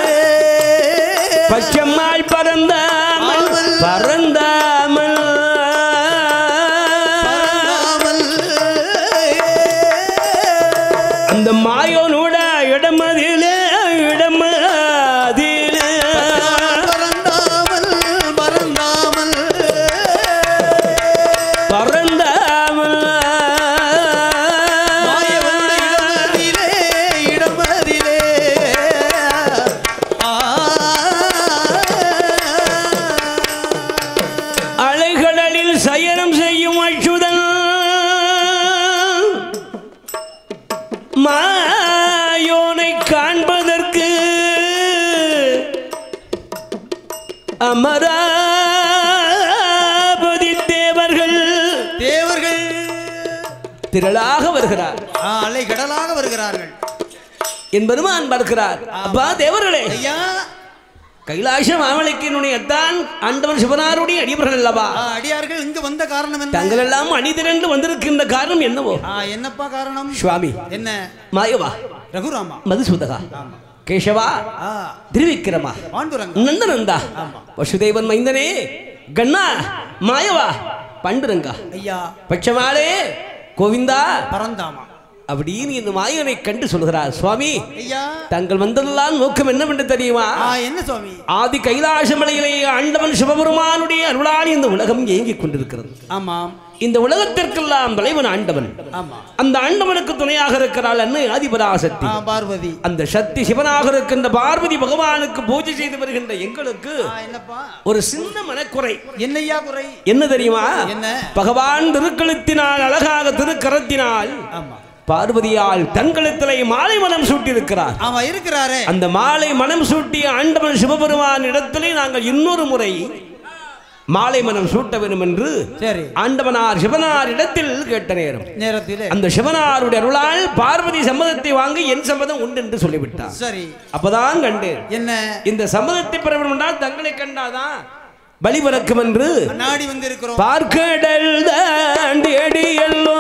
பச்சம்மாள் பறந்தாமல் பறந்தாமல் அந்த மாயோனோட இடமதிலே இடமதிலே பறந்தாமல் பறந்தாமல் பறந்தாமல் மாயவன் இடமதிலே இடமதிலே ஆ அலைகடலில் சயனம் செய்யும் அச்சுதன் மாயோனை காண்பதற்கு அமராபதி தேவர்கள் தேவர்கள் திரளாக வருகிறார் ஆ, அலைகடலாக வருகிறார்கள் என்பதுமான் பார்க்கிறார் அப்பா தேவர்களே ஐயா கைலாச மாமலைக்கினுடைய தான் ஆண்டவன் சிவனாருடைய அடியவர்கள் அல்லவா ஆ, அடியார்கள் இங்கு வந்த காரணம் என்ன தங்கள் எல்லாம் அணிதிரண்டு வந்திருக்கின்ற காரணம் என்னவோ ஆ, என்னப்பா காரணம் சுவாமி என்ன மாயவா ரகுராமா மதுசூதகா கேசவா ஆ திருவிக்கிரமா பாண்டுரங்க நந்தனந்தா வசுதேவன் மைந்தனே கண்ணா மாயவா பண்டுரங்கா ஐயா பட்சமாளே கோவிந்தா பரந்தாமா அப்படின்னு இந்த மாயவனை கண்டு சொல்கிறார் சுவாமி ஐயா தங்கள் வந்ததெல்லாம் நோக்கம் என்னவென்று தெரியுமா ஆ என்ன சுவாமி ஆதி கைலாச மலையிலே ஆண்டவன் சிவபெருமானுடைய அருளால் இந்த உலகம் இயங்கிக் கொண்டிருக்கிறது ஆமாம் இந்த உலகத்திற்கெல்லாம் தலைவன் ஆண்டவன் ஆமா அந்த ஆண்டவனுக்கு துணையாக இருக்கிறாள் அன்னை ஆதிபராசக்தி ஆ பார்வதி அந்த சக்தி சிவனாக இருக்கின்ற பார்வதி பகவானுக்கு பூஜை செய்து வருகின்ற எங்களுக்கு ஆ என்னப்பா ஒரு சின்ன மனக்குறை என்னையா குறை என்ன தெரியுமா என்ன பகவான் திருக்கழுத்தினால் அழகாக திருக்கரத்தினால் ஆமா பார்வதியால் தன்கழுத்திலே மாலை மனம் சூட்டியிருக்கிறார் ஆமா இருக்கிறாரே அந்த மாலை மனம் சூட்டிய ஆண்டவன் சிவபெருமான் இடத்திலே நாங்கள் இன்னொரு முறை மாலை மனம் சூட்ட வேண்டும் என்று சரி ஆண்டவனார் சிவனார் இடத்தில் கேட்ட நேரம் நேரத்திலே அந்த சிவனாருடைய அருளால் பார்வதி சம்மதத்தை வாங்கி என் சம்மதம் உண்டு என்று சொல்லிவிட்டார் சரி அப்பதான் கண்டேன் என்ன இந்த சம்மதத்தை பெற வேண்டும் என்றால் தங்களை கண்டாதான் பலி பிறக்கும் என்று நாடி வந்து இருக்கிறோம் பார்க்கடல் தாண்டி அடியல்லோ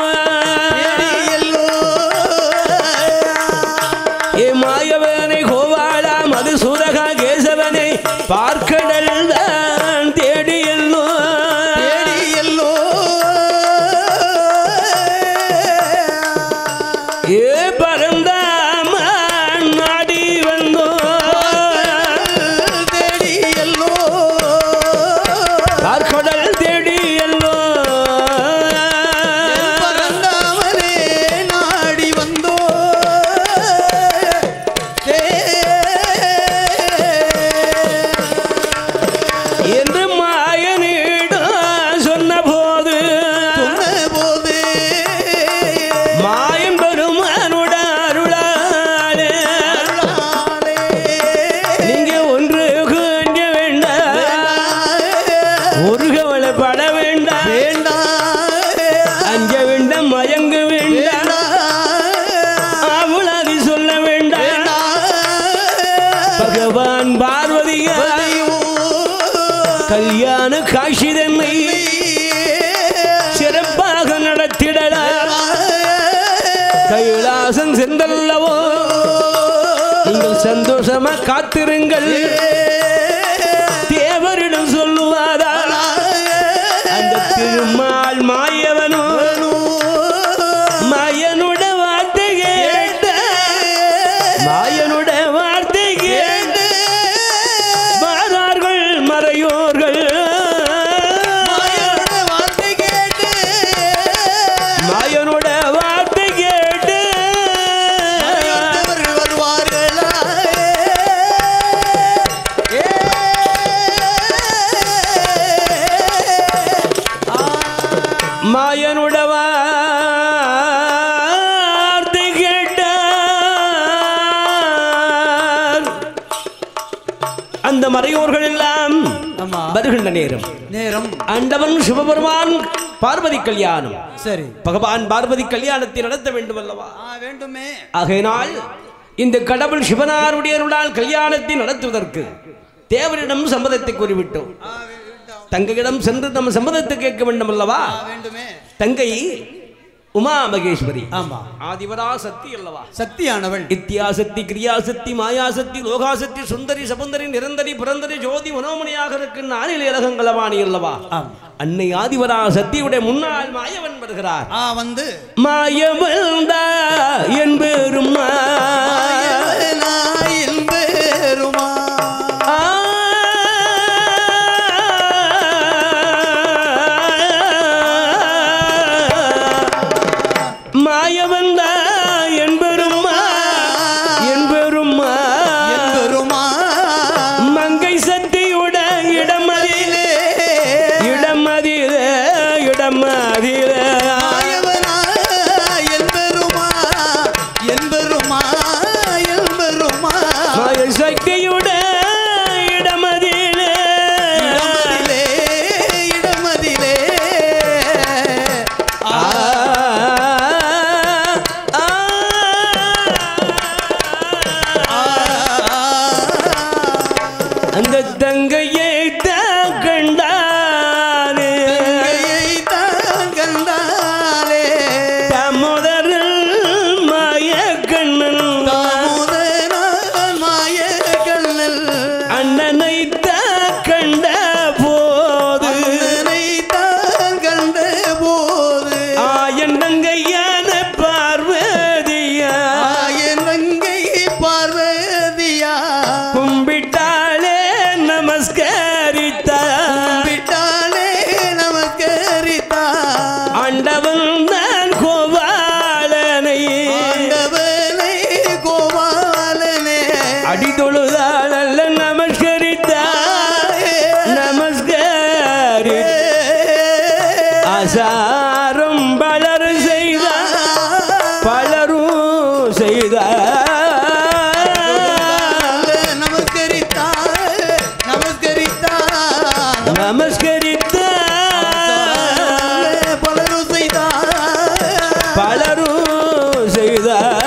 ஏ மாயவனை கோவாளா மதுசூதகா கேசவனை பார்க்கடல் தான் தேடியல்லோ ஏ பரந்தாம நாடி வந்தோ பார்க்கடல் தேடியல்லோ நாடி வந்தோ என்று மாயனிடம் சொன்ன போது போது மாயன் பெருமானுட அருளாலே நீங்க ஒன்று கொஞ்ச வேண்டாம் ஒரு கவலைப்பட வேண்டாம் அஞ்ச வேண்டாம் மயங்க வேண்டாம் அவளாதி சொல்ல வேண்டாம் பகவான் பார்வதியா கல்யாண காட்சி தன்னை சிறப்பாக நடத்திடலாம் கைலாசம் சென்றல்லவோ நீங்கள் சந்தோஷமா காத்திருங்கள் தேவரிடம் சொல்லுவாரா அந்த திருமால் மாயவனோ மாயனுட வார்த்தை கேட்ட மாயனுட வார்த்தை கேட்டு வாரார்கள் மறையோர்கள் வார்த்தை கேட்டு மாயனுட வார்த்தை கேட்டு மறைந்தவர்கள் வருவார்களா ஏ மாயனுட வார்த்தை கேட்டார் அந்த மறையோர்கள் எல்லாம் ஆமா வருகின்ற நேரம் நேரம் ஆண்டவன் சிவபெருமான் பார்வதி கல்யாணம் சரி பகவான் பார்வதி கல்யாணத்தை நடத்த வேண்டும் அல்லவா ஆ வேண்டுமே ஆகையினால் இந்த கடவுள் சிவனாருடைய அருளால் கல்யாணத்தை நடத்துவதற்கு தேவரிடம் சம்மதத்தை கூறிவிட்டோம் ஆ வேண்டாம் தங்கையிடம் சென்று நம்ம சம்மதத்தை கேட்க வேண்டும் அல்லவா ஆ வேண்டுமே தங்கை உமா மகேஸ்வரி ஆமா ஆதிவரா சக்தி அல்லவா சக்தியானவள் இத்தியாசக்தி கிரியாசக்தி மாயாசக்தி லோகாசக்தி சுந்தரி சபுந்தரி நிரந்தரி புரந்தரி ஜோதி மனோமணியாக இருக்கின்ற ஆனில் இலகங்களவாணி அல்லவா ஆம் அன்னை ஆதிவரா சக்தியுடைய முன்னாள் மாயவன் வருகிறார் ஆ வந்து மாயவந்தா என்பெரும் செய்தார் நமஸ்கரித்தார் நமஸ்கரித்தார் நமஸ்கரித்தார் பலரும் செய்தார் பலரும் செய்தார்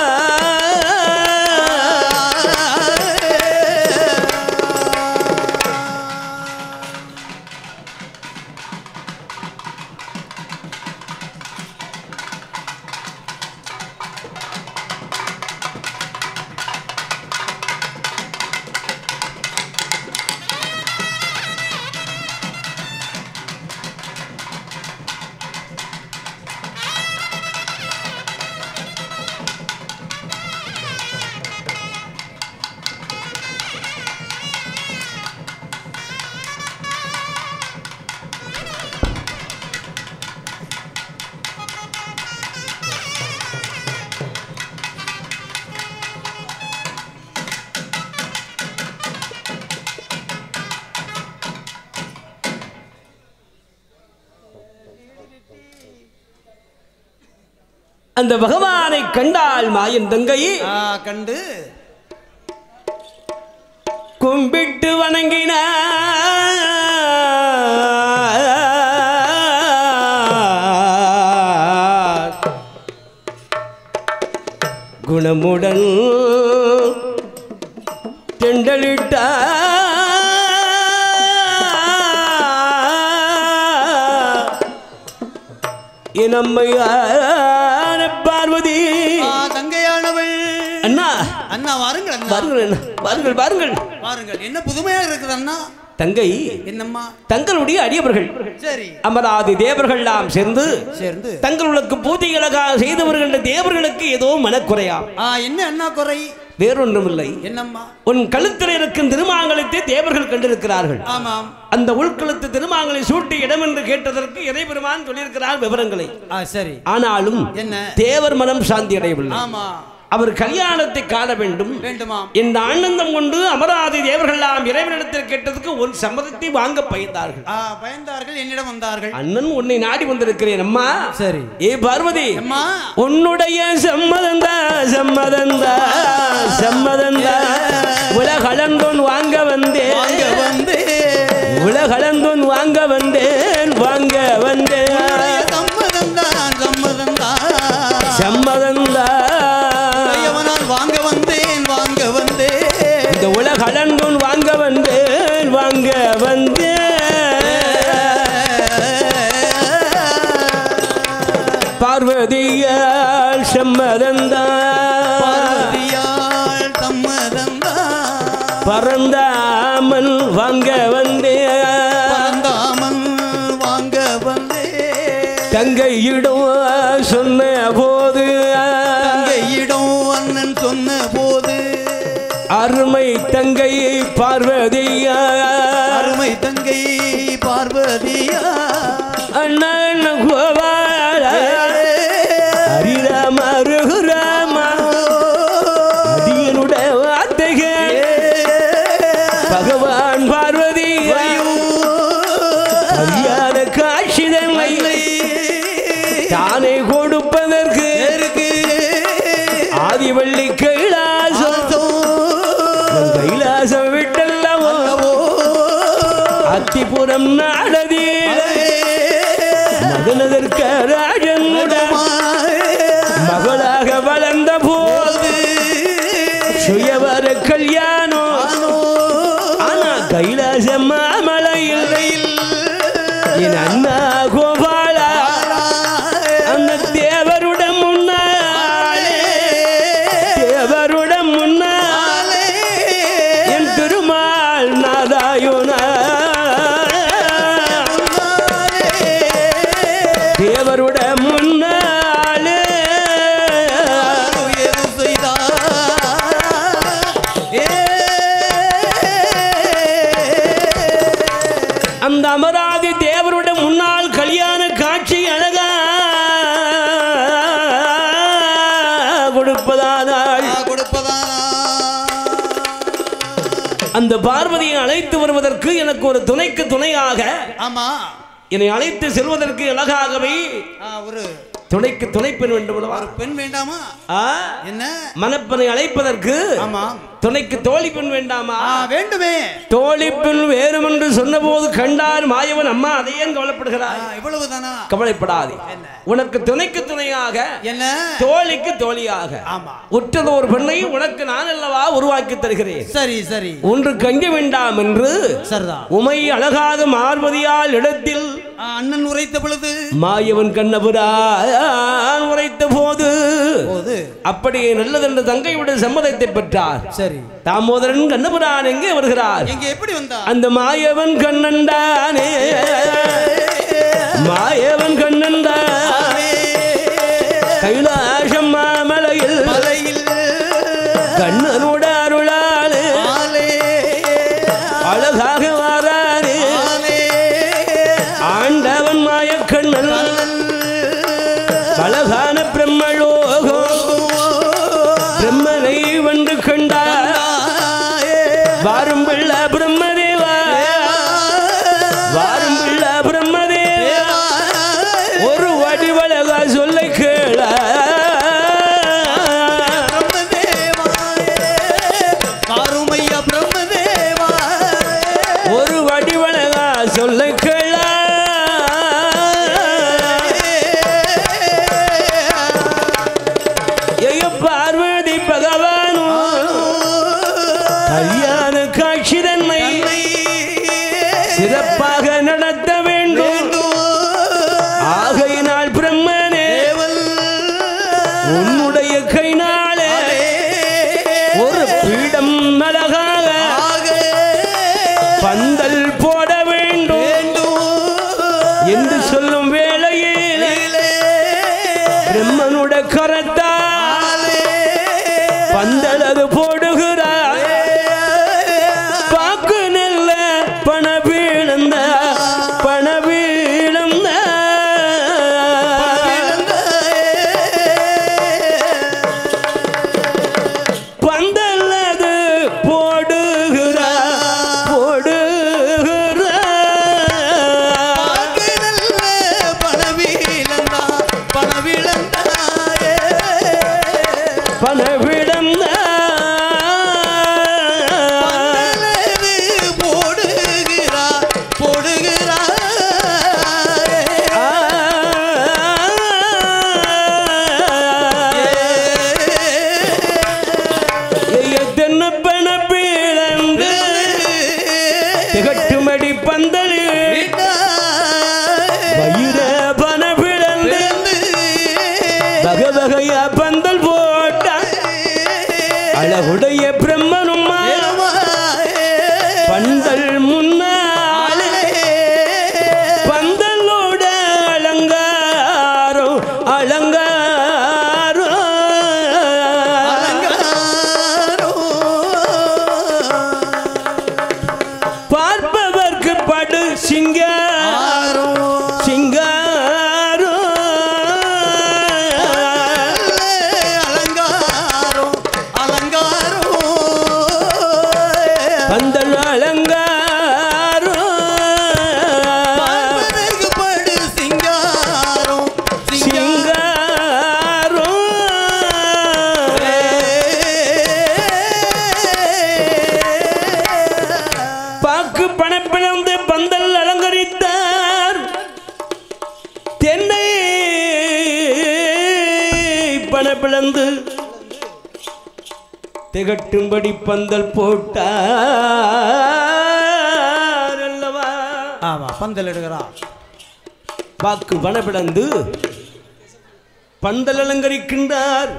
அந்த பகவானை கண்டால் மாயன் தங்கை ஆ, கண்டு கும்பிட்டு வணங்கினார் குணமுடன் தெண்டலிட்டார் இனம்மையான பார்வதி ஆ, தங்கையானவள் அண்ணா அண்ணா வாருங்கள் அண்ணா வாருங்கள் அண்ணா வாருங்கள் வாருங்கள் வாருங்கள் என்ன புதுமையாக இருக்குது அண்ணா தங்கை என்னம்மா தங்களுடைய அடியவர்கள் சரி அமராதி தேவர்கள் எல்லாம் சேர்ந்து சேர்ந்து தங்களுக்கு பூஜைகளாக செய்து வருகின்ற தேவர்களுக்கு ஏதோ மனக்குறையாம் ஆ என்ன அண்ணா குறை வேறொன்றுமில்லை என்னம்மா உன் கழுத்தில் இருக்கும் திருமாங்கலத்தை தேவர்கள் கண்டிருக்கிறார்கள் ஆமாம் அந்த உள்கழுத்து திருமாங்கலை சூட்டி இடம் என்று கேட்டதற்கு இறைபெருமான் சொல்லியிருக்கிறார் விவரங்களை ஆ சரி ஆனாலும் என்ன தேவர் மனம் சாந்தி அடையவில்லை ஆமா அவர் கல்யாணத்தை காண வேண்டும் வேண்டுமாம் இந்த ஆனந்தம் கொண்டு அமராதி தேவர்கள்லாம் இறைவனிடத்தில் கேட்டதுக்கு உன் சம்மதத்தை வாங்க பயந்தார்கள் ஆ பயந்தார்கள் என்னிடம் வந்தார்கள் அண்ணன் உன்னை நாடி வந்திருக்கிறேன் அம்மா சரி ஏ பார்வதி அம்மா உன்னுடைய சம்மதந்தா சம்மதந்தா சம்மதந்தா உலகளந்தோன் வாங்க வந்தேன் வாங்க வந்து உலகளந்தோன் வாங்க வந்தேன் வாங்க வந்தேன் சம்மதம் தான் சம்மதம் தான் சம்மதந்தா உடையவனால் வாங்க வந்தேன் வாங்க வந்தேன் இந்த உலகளந்தோன் வாங்க வந்தேன் வாங்க வந்தேன் பார்வதியால் சம்மதந்தா பார்வதியால் சம்மதம் தான் பறந்தாமல் வாங்க வந்தேன் பரந்தாமன் வாங்க வந்தேன் தங்கையிடம் சொன்ன போது தங்கையிடம் அண்ணன் சொன்ன போது அருமை தங்கை பார்வதியா அருமை தங்கை பார்வதியா அண்ணன் கோபால ஹரிராம ரகுராம அடியனுடைய வார்த்தைகள் பகவான் பார்வதி கல்யாண காட்சி தன்னை தானே கொடுப்பதற்கு ஆதிவள்ளி கைலாசம் நம் கைலாசம் விட்டல்லவோ அத்திபுரம் நாடதீர மகனதற்க ராஜனுடன் மகளாக வளர்ந்த போது சுயவர கல்யாணம் ஆனா கைலாச மாமலையில் என் அண்ணா கோபாலா அந்த தேவருடன் முன்னாலே தேவருடன் முன்னாலே என் திருமால் நாராயணா தேவருடன் முன்னாலே அந்த அமராதி தேவருடன் முன்னால் கல்யாண காட்சி அழகா கொடுப்பதானால் அந்த பார்வதியை அழைத்து வருவதற்கு எனக்கு ஒரு துணைக்கு துணையாக ஆமா என்னை அழைத்து செல்வதற்கு அழகாகவே ஆ, ஒரு துணைக்கு துணை பெண் வேண்டும் அல்லவா? ஒரு பெண் வேண்டாமா ஆ என்ன மணப்பனை அழைப்பதற்கு ஆமா துணைக்கு தோழி பெண் வேண்டாமா ஆ வேண்டுமே தோழி பெண் வேறும் என்று சொன்னபோது கண்டார் மாயவன் அம்மா அதை ஏன் ஆ, கவலைப்படுகிறாய் இவ்வளவுதானா கவலைப்படாதே உனக்கு துணைக்கு துணையாக என்ன தோழிக்கு தோழியாக ஆமா உற்றது ஒரு பெண்ணை உனக்கு நான் அல்லவா உருவாக்கி தருகிறேன் சரி சரி ஒன்று கங்க வேண்டாம் என்று சரிதான் உமை அழகாக மார்பதியால் இடத்தில் ஆ, அண்ணன் உரைத்த பொழுது மாயவன் கண்ணபுரான் உரைத்த போது போது அப்படியே நல்லதென்று தங்கையுடைய சம்மதத்தை பெற்றார் சரி தாமோதரன் கண்ணபுரான் எங்கே வருகிறார் எங்க எப்படி வந்தா அந்த மாயவன் கண்ணன்தானே மாயவன் கண்ணன்தான் கைலாசம் மாமலையில் மலையில் கண்ணனோட அருளாலே ஆலே அழகாக வாரானே ஆலே ஆண்டவன் மாயக்கண்ணன் அழகான பிரம்மலோகம் பிரம்மனை வந்து கண்டார் வாரும் பிள்ள பிரம்மதேவா வாரும் பிள்ள பிரம்மதேவா ஒரு வடிவழகா சொல்லை கேள காருமையா பிரம்மதேவா ஒரு வடிவழகா சொல்லை கேள ஐயோ பார்வதி பகவானும் கல்யாண காட்சி தன்மை சிறப்பாக நடத்த வேண்டும் ஆகையினால் பிரம்மனே உன்னுடைய கைனாலே ஒரு பீடம் அழகாக பந்தல் போட வேண்டும் என்று சொல்லும் வேளையில் பிரம்மனுட கரத்தா பந்தலது போடுகிறார் பாக்கு நல்ல பண வீழ்ந்த பண வீழ்ந்த பந்தலது போடுகிறார் போடுகிறார் பணவிடம் தென்ன பண பீழந்து திகட்டுமடி பந்தலில் வயிற பண பிளந்து வகை வகையா பந்தல் போட்ட அழகுடைய பிரம்மனும் பந்தல் முன்னாலே பந்தலோட அலங்காரம் அலங்காரம் பார்ப்பவர்க்கு படு சிங்காரம் சிங்காரம் அலங்காரம் அலங்காரம் பந்தல் அலங்காரம் பார்வனுக்கு படு சிங்காரம் சிங்காரம் பாக்கு பணப்பிழந்து பந்தல் அலங்கரித்தார் தென்னை பணப்பிழந்து திகட்டும்படி பந்தல் போட்டார் அல்லவா ஆமா பந்தல் எடுக்கிறான் பாக்கு பணப்பிழந்து பந்தல் அலங்கரிக்கின்றார்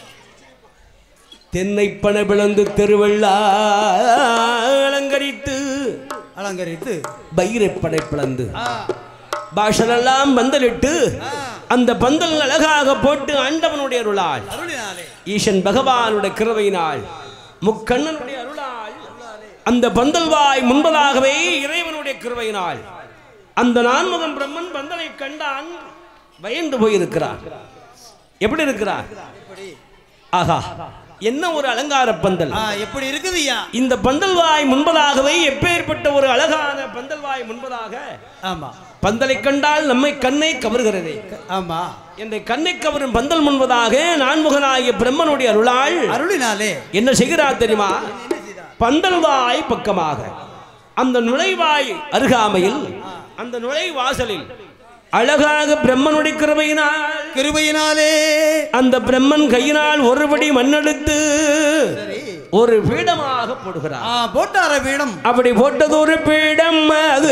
தென்னை பணப்பிழந்து தெருவெள்ளா அலங்கரித்து அலங்கரித்து பயிரை படைப்பிழந்து பாஷரெல்லாம் பந்தலிட்டு அந்த பந்தல் அழகாக போட்டு ஆண்டவனுடைய அருளால் அருளினாலே ஈசன் பகவானுடைய கிருபையினால் முக்கண்ணனுடைய அருளால் அந்த பந்தல்வாய் முன்பதாகவே இறைவனுடைய கிருபையினால் அந்த நான்முகம் பிரம்மன் பந்தலை கண்டான் பயந்து போயிருக்கிறார் எப்படி இருக்கிறார் ஆகா என்ன ஒரு அலங்கார பந்தல் ஆ, எப்படி இருக்குது ஐயா இந்த பந்தல்வாய் முன்பதாகவே எப்பேற்பட்ட ஒரு அழகான பந்தல்வாய் முன்பதாக ஆமா பந்தலை கண்டால் நம்மை கண்ணை கவர்கிறதே ஆமா என்னை கண்ணை கவரும் பந்தல் முன்பதாக நான்முகனாகிய பிரம்மனுடைய அருளாள் அருளினாலே என்ன செய்கிறார் தெரியுமா பந்தல்வாய் பக்கமாக அந்த நுழைவாய் அருகாமையில் அந்த நுழைவாசலில் அழகாக பிரம்மனுடைய கிருபையினால் கிருபையினாலே அந்த பிரம்மன் கையினால் ஒருபடி மண்ணெடுத்து ஒரு பீடமாக போடுகிறார் ஆ போட்டார பீடம் அப்படி போட்டதொரு பீடம் அது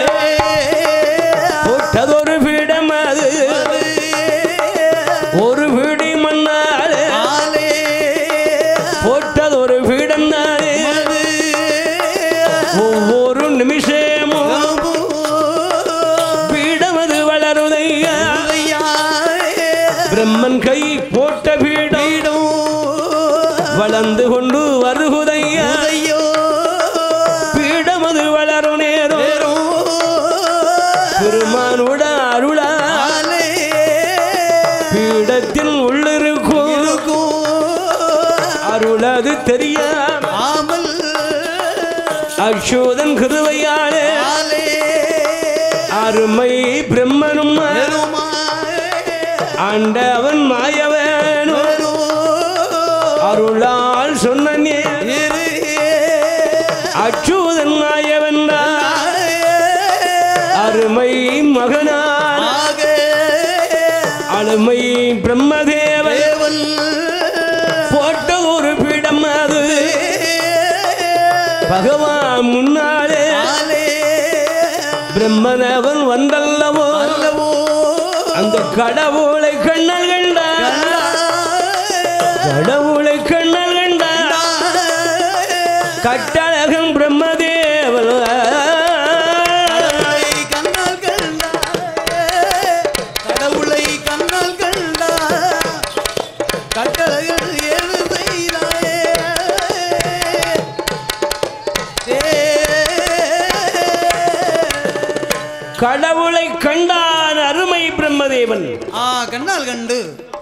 போட்டதொரு பீடம் அது ஒரு பீடி மண்ணாலே ஆலே போட்டதொரு பீடம் தானே ஒவ்வொரு நிமிஷமும் பீடம் அது வளருதையா பிரம்மன் கை போட்ட பீடம் வளர்ந்து கொண்டு வருகுதையா பீடம் அது வளரும் நேரம் பெருமானுட அருளா பீடத்தில் உள்ளிருக்கும் அருளது தெரியாம அசோதன் கிருவையாலே அருமை பிரம்மனும் ஆண்டவன் மாயவனும் அருளால் சொன்ன அச்சூதன் மாயவன் அருமை மகனான் அருமை பிரம்மதேவன் போட்ட ஒரு பீடம் அது பகவான் முன்னாலே பிரம்மனவன் வந்தல்லவோ அந்த கடவுளை கண்ணல் கண்டான் கடவுளை கண்ணல் கண்டான் கட்டழகன் பிரம்மதேவன் கண்ணால் கண்டா கடவுளை கண்ணால் கண்டா கட்டளைகள் ஏழு செய்தாயே கடவுளை கண்டான் அருமை பிரம்மதேவன் ஆ கண்ணால் கண்டு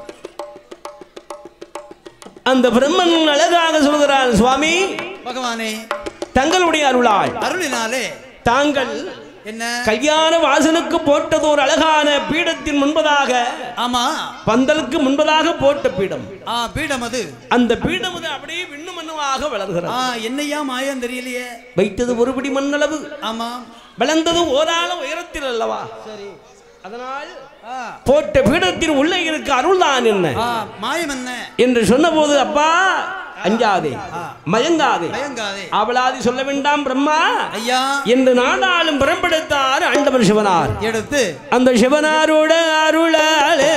அந்த பிரம்மன் அழகாக சொல்கிறான் சுவாமி பகவானே தங்களுடைய அருளால் அருளினாலே தாங்கள் என்ன கல்யாண வாசனுக்கு போட்டது ஒரு அழகான பீடத்தின் முன்பதாக ஆமா பந்தலுக்கு முன்பதாக போட்ட பீடம் ஆ பீடம் அது அந்த பீடம் அது அப்படியே விண்ணு மண்ணுமாக வளர்கிறது ஆ என்னையா மாயம் தெரியலையே வைத்தது ஒருபடி மண்ணளவு ஆமா வளர்ந்தது ஓராள உயரத்தில் அல்லவா சரி அதனால் ஆ போட்ட பீடத்தின் உள்ளே இருக்க அருள்தான் என்ன ஆ மாயம் என்ன என்று சொன்னபோது அப்பா அஞ்சாதே மயங்காதே பயங்காதே அவளாதி சொல்ல வேண்டாம் பிரம்மா ஐயா என்று நாடாளும் புறப்படுத்தார் ஆண்டவர் சிவனார் எடுத்து அந்த சிவனாரோட அருளாலே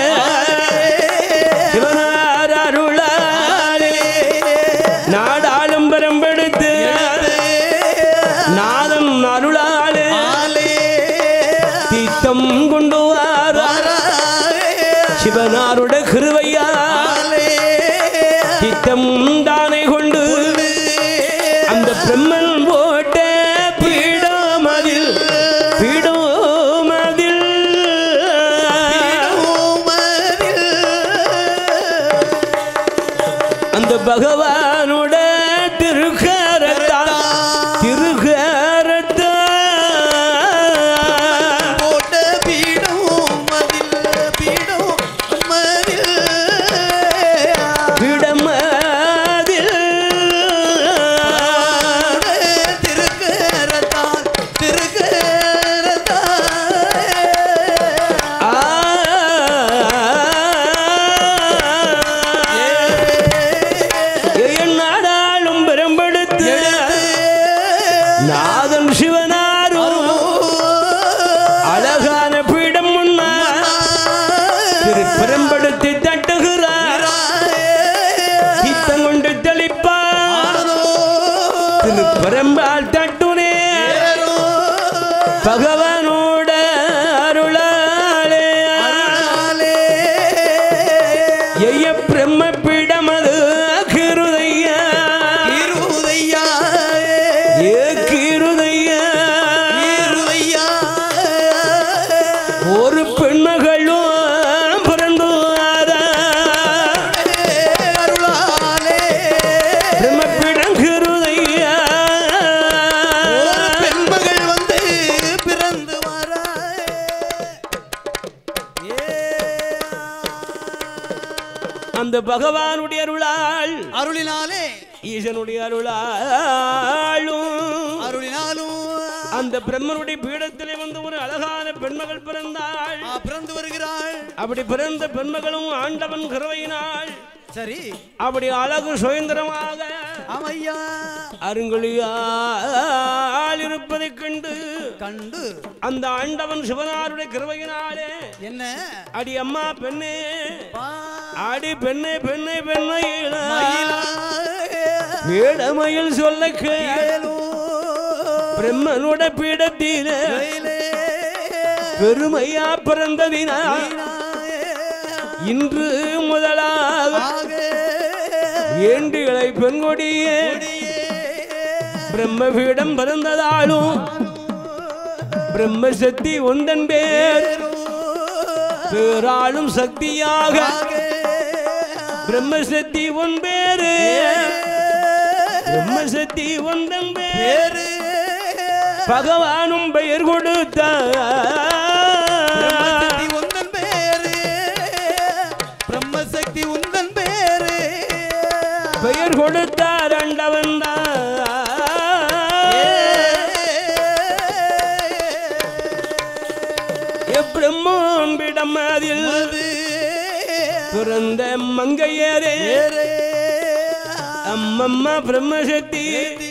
சிவனார் அருளாலே நாடாளும் பெரும்பெடுத்து நாதம் அருளாலே தீர்த்தம் கொண்டு வாரார் சிவனாருட கிருவையா தீர்த்தம் தானே கொண்டு அந்த பிரம்மன் போட்ட பீடமதில் பீடமதில் அந்த பகவானோட திருக்கரத்தா திருக்கரத்தா போட்ட பீடம் மதில் பீடம் மதில் பீடமதில் திருக்கரத்தால் திருக்கரத்தால் ஆ என் நாடாளும் பெரும்படுத்து நாதன் சிவனாரும் அழகான பீடம் முன்னா திரு பெரும்படுத்தி தட்டுகிறார் தீர்த்தம் கொண்டு தெளிப்பார் திரு பெரும்பால் தட்டுனே பகவானோட அருளாலே எய்ய பிரம்ம பீடம் அது கிருதையா ஏ கிருதையா ஒரு பெண்மகளும் பிறந்து வாரா. பிரம்ம பீடம் கிருதையா பெண்மகள் வந்து பிறந்த பகவானுடைய அருளால் அருளினாலே ஈசனுடைய அருளாலும் அருளினாலும் அந்த பிரம்மனுடைய பீடத்திலே வந்து ஒரு அழகான பெண்மகள் பிறந்தாள் ஆ, பிறந்து வருகிறாள் அப்படி பிறந்த பெண்மகளும் ஆண்டவன் கருவையினாள் சரி அப்படி அழகு சுதந்திரமாக ஆமையா அருங்கொழியால் இருப்பதைக் கண்டு கண்டு அந்த ஆண்டவன் சிவனாருடைய கிருவையினாலே என்ன அடி அம்மா பெண்ணே பா- அடி பெண்ணே பெண்ணே பெண்ணே மயிலாயே பீடமையில் சொல்ல கேளு. கேளு. பிரம்மனோட பீடத்திலே மயிலே பெருமையா பிறந்ததினால் மயிலாயே இன்று முதலாக ஆகே வேண்டிகளை பெண்கொடியே கொடியே பிரம்மபீடம் பிறந்ததாலும் பிரம்மசக்தி ஒந்தன் பேர் பேராளும் சக்தியாக ஆகே பிரம்மசக்தி ஒன் பேரு பிரம்மசக்தி ஒந்தன் பேர் பேரு பகவானும் பெயர் கொடுத்தார் பிரம்மசக்தி உந்தன் பேரு பிரம்மசக்தி உந்தன் பேரு பெயர் கொடுத்தார் அண்டவன் பிரம்மோன்பிடம் அதில் பிறந்த மங்கையரே அம்மம்மா பிரம்மசக்தி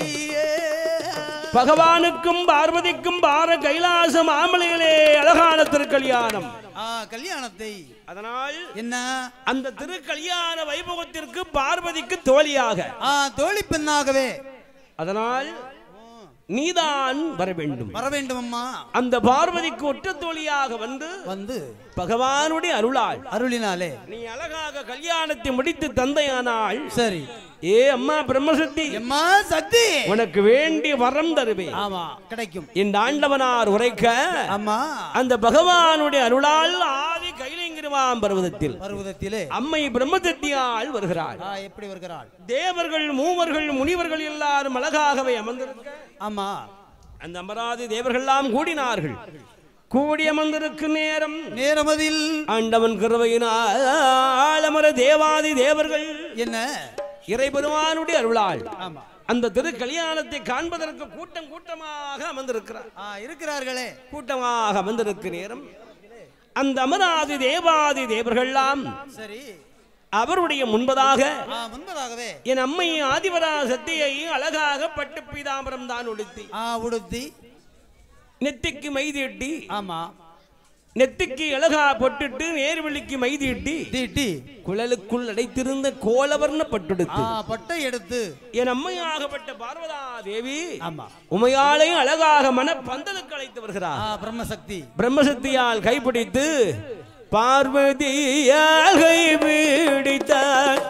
பகவானுக்கும் பார்வதிக்கும் பார கைலாச மாமலையிலே அழகான திருக்கல்யாணம் கல்யாணத்தை அதனால் என்ன அந்த திருக்கல்யாண வைபவத்திற்கு பார்வதிக்கு தோழியாக ஆ தோழி பெண்ணாகவே அதனால் நீதான் வர வேண்டும் வர வேண்டும் அம்மா அந்த பார்வதிக்கு ஒற்ற தோழியாக வந்து வந்து பகவானுடைய அருளாள் அருளினாலே நீ அழகாக கல்யாணத்தை முடித்து தந்தையானாள் சரி ஏ அம்மா பிரம்மசக்தி எம்மா சக்தி உனக்கு வேண்டிய வரம் தருவேன் ஆமா கிடைக்கும் இந்த ஆண்டவனார் உரைக்க ஆமா அந்த பகவானுடைய அருளால் ஆதி கைலிங்கிருவாம் பர்வதத்தில் பருவதத்திலே அம்மை பிரம்மசக்தியால் வருகிறாள் ஆ, எப்படி வருகிறாள் தேவர்கள் மூவர்கள் முனிவர்கள் எல்லாரும் அழகாகவே அமர்ந்திருக்க ஆமா அந்த அமராதி தேவர்கள்லாம் கூடினார்கள் கூடி அமர்ந்திருக்கும் நேரம் நேரமதில் ஆண்டவன் கிருபையினால் அமர தேவாதி தேவர்கள் என்ன இறைபெருமானுடைய அருளாள் ஆமா அந்த திரு கல்யாணத்தை காண்பதற்கு கூட்டம் கூட்டமாக அமர்ந்திருக்கிறார் ஆ இருக்கிறார்களே கூட்டமாக அமர்ந்திருக்கும் நேரம் அந்த அமராதி தேவாதி தேவர்கள்லாம் சரி அவருடைய முன்பதாக ஆ முன்பதாகவே என் அம்மை ஆதிவரா சத்தியை அழகாக பட்டு பீதாம்பரம் தான் உடுத்தி ஆ உடுத்தி நெத்திக்கு மைதீட்டி ஆமா நெத்திக்கு அழகா பொட்டுட்டு நேர்வெளிக்கு மைதீட்டி தீட்டி குழலுக்குள் அடைத்திருந்த கோலவர்ண ஆ பட்டுடுத்து பட்டை எடுத்து என் அம்மையாகப்பட்ட பார்வதா தேவி ஆமா உமையாளை அழகாக மன பந்தலுக்கு அழைத்து வருகிறார் ஆ பிரம்மசக்தி பிரம்மசக்தியால் கைப்பிடித்து பார்வதியால் கைபிடித்தார்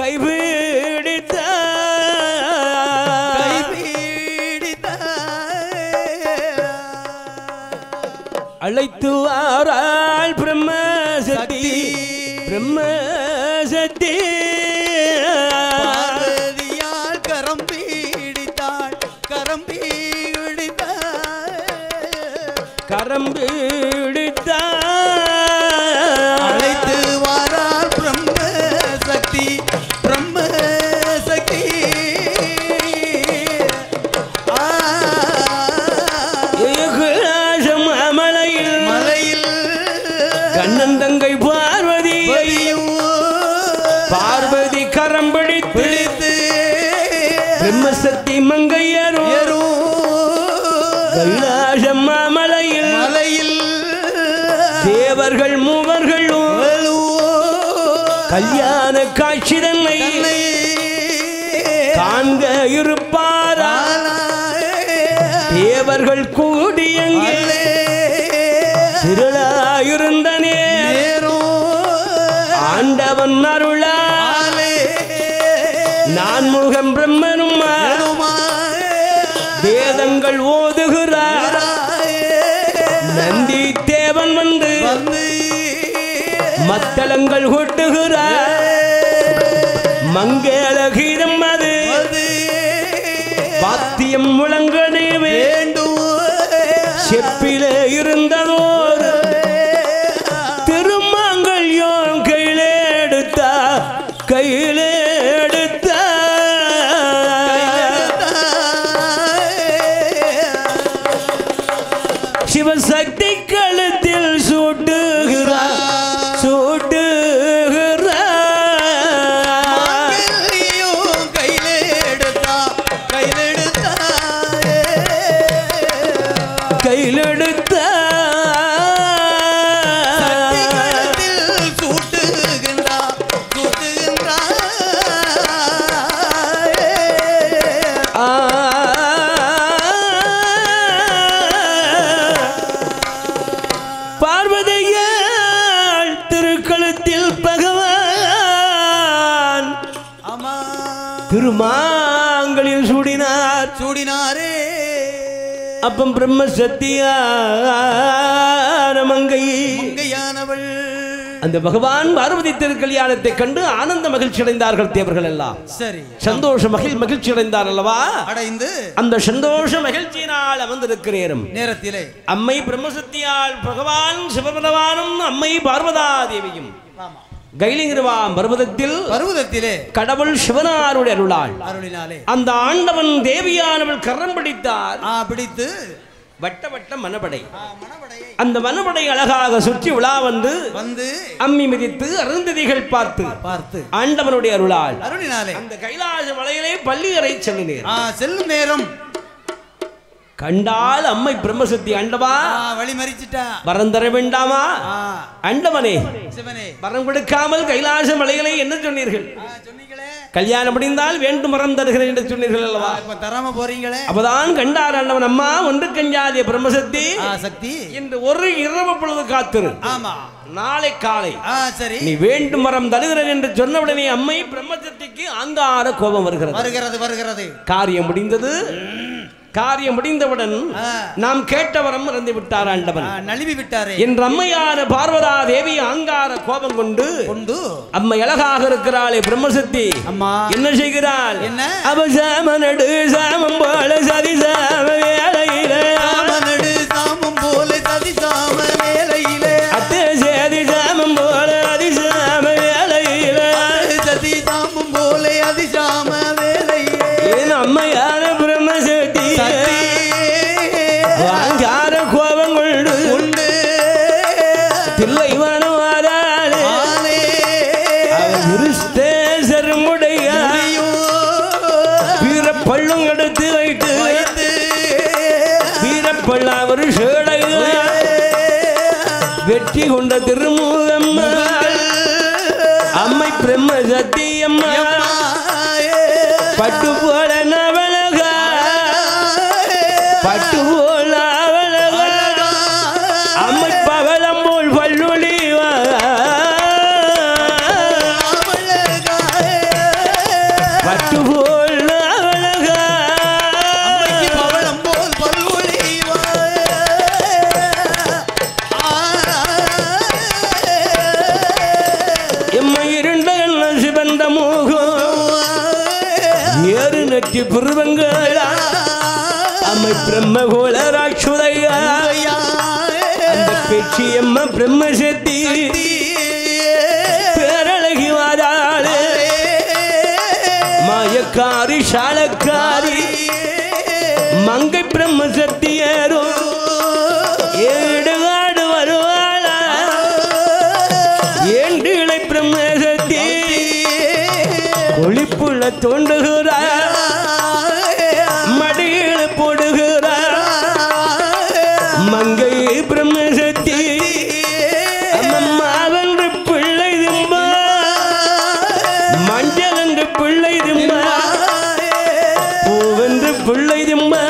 கைபிடித்தார் அழைத்து வாராள் பிரம்மசக்தி பிரம்மசக்தி பார்வதியால் கரம் பீடித்தாள் கரம் பீடித்தாள் கரம் பிடித்தார் அழைத்து வாராள் பிரம்ம சக்தி பிரம்ம சக்தி ஆ, ஏகுலாசம் அமலையில் மலையில் கண்ணன் தங்கை பார்வதியை வலியும் பார்வதி கரம் பிடித்து பிடித்து பிரம்மசக்தி மங்கையரும் எரும் கைலாசம் அமலையில் மலையில் தேவர்கள் மூவர்களும் கல்யாண காட்சி தன்னை காண்க இருப்பாரா தேவர்கள் கூடியங்கே திருளாயிருந்தனே ஆண்டவன் அருளா நான் முகம் பிரம்மனும் வேதங்கள் ஓதுகிறார் நந்தி தேவன் வந்து மத்தளங்கள் கொட்டுகிறார் மங்கள கீதம் அது பாத்தியம் முழங்கனவே செப்பிலே இருந்ததோர் திருமங்கல்யம் கையிலே எடுத்தா கை திருமாங்களில் சூடினார் சூடினாரே அப்பம் பிரம்ம சத்தியான மங்கை மங்கையானவள் அந்த பகவான் பார்வதி திருக்கல்யாணத்தை கண்டு ஆனந்த மகிழ்ச்சி அடைந்தார்கள் தேவர்கள் எல்லாம் சரி சந்தோஷ மகிழ் மகிழ்ச்சி அடைந்தார் அல்லவா அடைந்து அந்த சந்தோஷ மகிழ்ச்சியினால் அமர்ந்திருக்க நேரம் நேரத்திலே அம்மை பிரம்மசக்தியால் பகவான் சிவபகவானும் அம்மை பார்வதா தேவியும் கைலிங்கிருவாம் பர்வதத்தில் பருவதத்திலே கடவுள் சிவனாருடைய அருளாள் அருளினாலே அந்த ஆண்டவன் தேவியானவள் கரம் பிடித்தார் ஆ பிடித்து வட்ட வட்ட மனப்படை ஆ, மணவடையை அந்த மனப்படை அழகாக சுற்றி விழா வந்து வந்து அம்மி மிதித்து அருந்ததிகள் பார்த்து பார்த்து ஆண்டவனுடைய அருளால் அருளினாலே அந்த கைலாச மலையிலே பள்ளியறை செல்லினேர் ஆ செல்லும் நேரம் கண்டால் அம்மை பிரம்மசக்தி ஆண்டவா ஆ வழி மறிச்சிட்டா வரம் தர வேண்டாமா ஆ அண்டவனே சிவனே வரம் கொடுக்காமல் கைலாச மலைகளை என்ன சொன்னீர்கள் ஆ சொன்னீங்களே கல்யாணம் முடிந்தால் வேண்டும் வரம் தருகிறேன் என்று சொன்னீர்கள் ஆ, அல்லவா இப்ப தராம போறீங்களே அப்பதான் கண்டார் ஆண்டவன் அம்மா ஒன்று கஞ்சாதிய பிரம்மசக்தி ஆ சக்தி இன்று ஒரு இரவு பொழுது காத்திரு ஆமா நாளை காலை ஆ சரி நீ வேண்டும் வரம் தருகிறேன் என்று சொன்னவுடனே அம்மை பிரம்மசக்திக்கு அங்கார கோபம் வருகிறது வருகிறது வருகிறது காரியம் முடிந்தது காரியம் முடிந்தவுடன் ஆ. நாம் கேட்ட வரம் இறந்து விட்டார் ஆண்டவன் ஆ, நழுவி விட்டாரே என்ற அம்மையான பார்வதா தேவி அங்கார கோபம் கொண்டு கொண்டு அம்மை அழகாக இருக்கிறாளே பிரம்மசக்தி அம்மா என்ன செய்கிறாள் என்ன? அவ சாம நடு சாமம் போல சதி சாம வேலையில சாமனடு சாமம் போல சதி சாம வேலையிலே அத்தை சேதி சாமம் போல அதி சாம வேலையில சதி சாமம் போல அதி சாம வேலையிலே என் அம்மையான பிரம்மசக்தி சக்தி அங்கார கோபம் கொண்டு உண்டு தில்லை வனவாராளே ஆலே அவன் விருஷ்டேசருமுடைய ஐயோ, வீரப்பள்ளும் எடுத்து வைத்து வைத்து வீரப்பள்ள அவர் சேடைய வெற்றி கொண்ட திருமுகம் அம்மை பிரம்ம சத்தியம்மா பட்டு போல நவலக பட்டு போல அவலக அம்மை பவளம் போல் பல்லுளி பட்டு போல் அவலக பவளம் போல் பல்வொளி எம்மை இருண்ட என்ன சிவந்த மோகம் ஏறு நெற்றி புருவங்களா அம்மை பிரம்ம கோல ராட்சுதையா அந்த பேச்சு எம்ம பிரம்ம சக்தி பேரழகி வாதாளே மாயக்காரி சாலக்காரி மங்கை பிரம்ம சக்தி ஏறும் ஏடுகாடு வருவாளா ஏண்டிளை பிரம்ம சக்தி ஒளிப்புள்ள தோண்டுகிறார் மடியில் போடுகிறார் மங்கை பிரம்மசக்தி அம்மம்மாவென்று பிள்ளை திம்பா மஞ்சள் என்று பிள்ளை திம்பா பூவென்று பிள்ளை திம்பா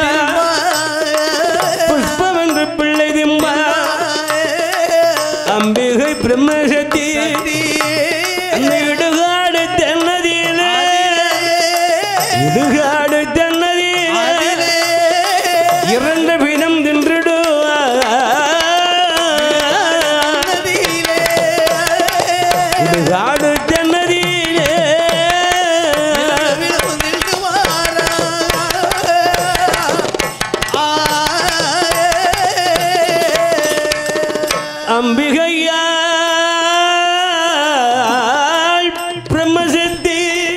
புஷ்பம் என்று பிள்ளை திம்பா அம்பிகை பிரம்மசக்தி அந்த இடுகாடு தென்னதியில இடுகாடு தென்னதியில இரண்டு பிணம் தின்றுடுவா இடுகாடு தென்னதியிலே அம்பிகையால் பிரம்மசக்தி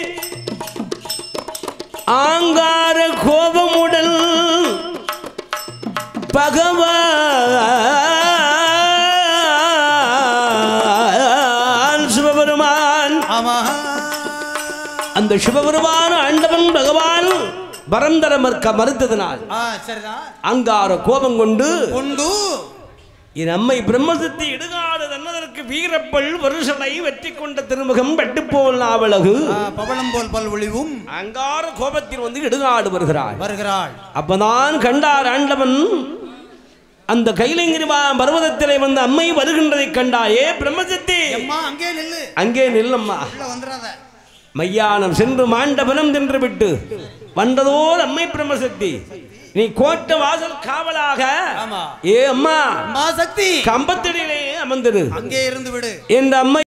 ஆங்கார கோபமுடன் பகவான் சிவபெருமான் ஆமா அந்த சிவபெருமான ஆண்டவன் பகவான் வரம் தர மறுக்க மறுத்ததினால் ஆ சரிதான் அங்கார கோபம் கொண்டு கொண்டு என் அம்மை பிரம்மசக்தி இடுகாடு தன்னதற்கு வீரப்பல் வருஷனை வெற்றி கொண்ட திருமுகம் வெட்டுப்போல் நாவலகு ஆ, பவளம் போல் பல்வொழிவும் அங்கார கோபத்தில் வந்து இடுகாடு வருகிறாள் வருகிறாள் அப்பதான் கண்டார் ஆண்டவன் அந்த கைலங்கிரிவா பர்வதத்திலே வந்து அம்மை வருகின்றதை கண்டாயே பிரம்மசக்தி அம்மா அங்கே நில்லு அங்கே நில்லம்மா உள்ள வந்துடாத மையானம் சென்று மாண்டபனம் சென்று விட்டு வந்ததோர் அம்மை பிரம்மசக்தி நீ கோட்ட வாசல் காவலாக ஆமா. ஏ அம்மா அம்மா சக்தி கம்பத்தடியிலே அமர்ந்திரு அங்கே இருந்து விடு இந்த அம்மை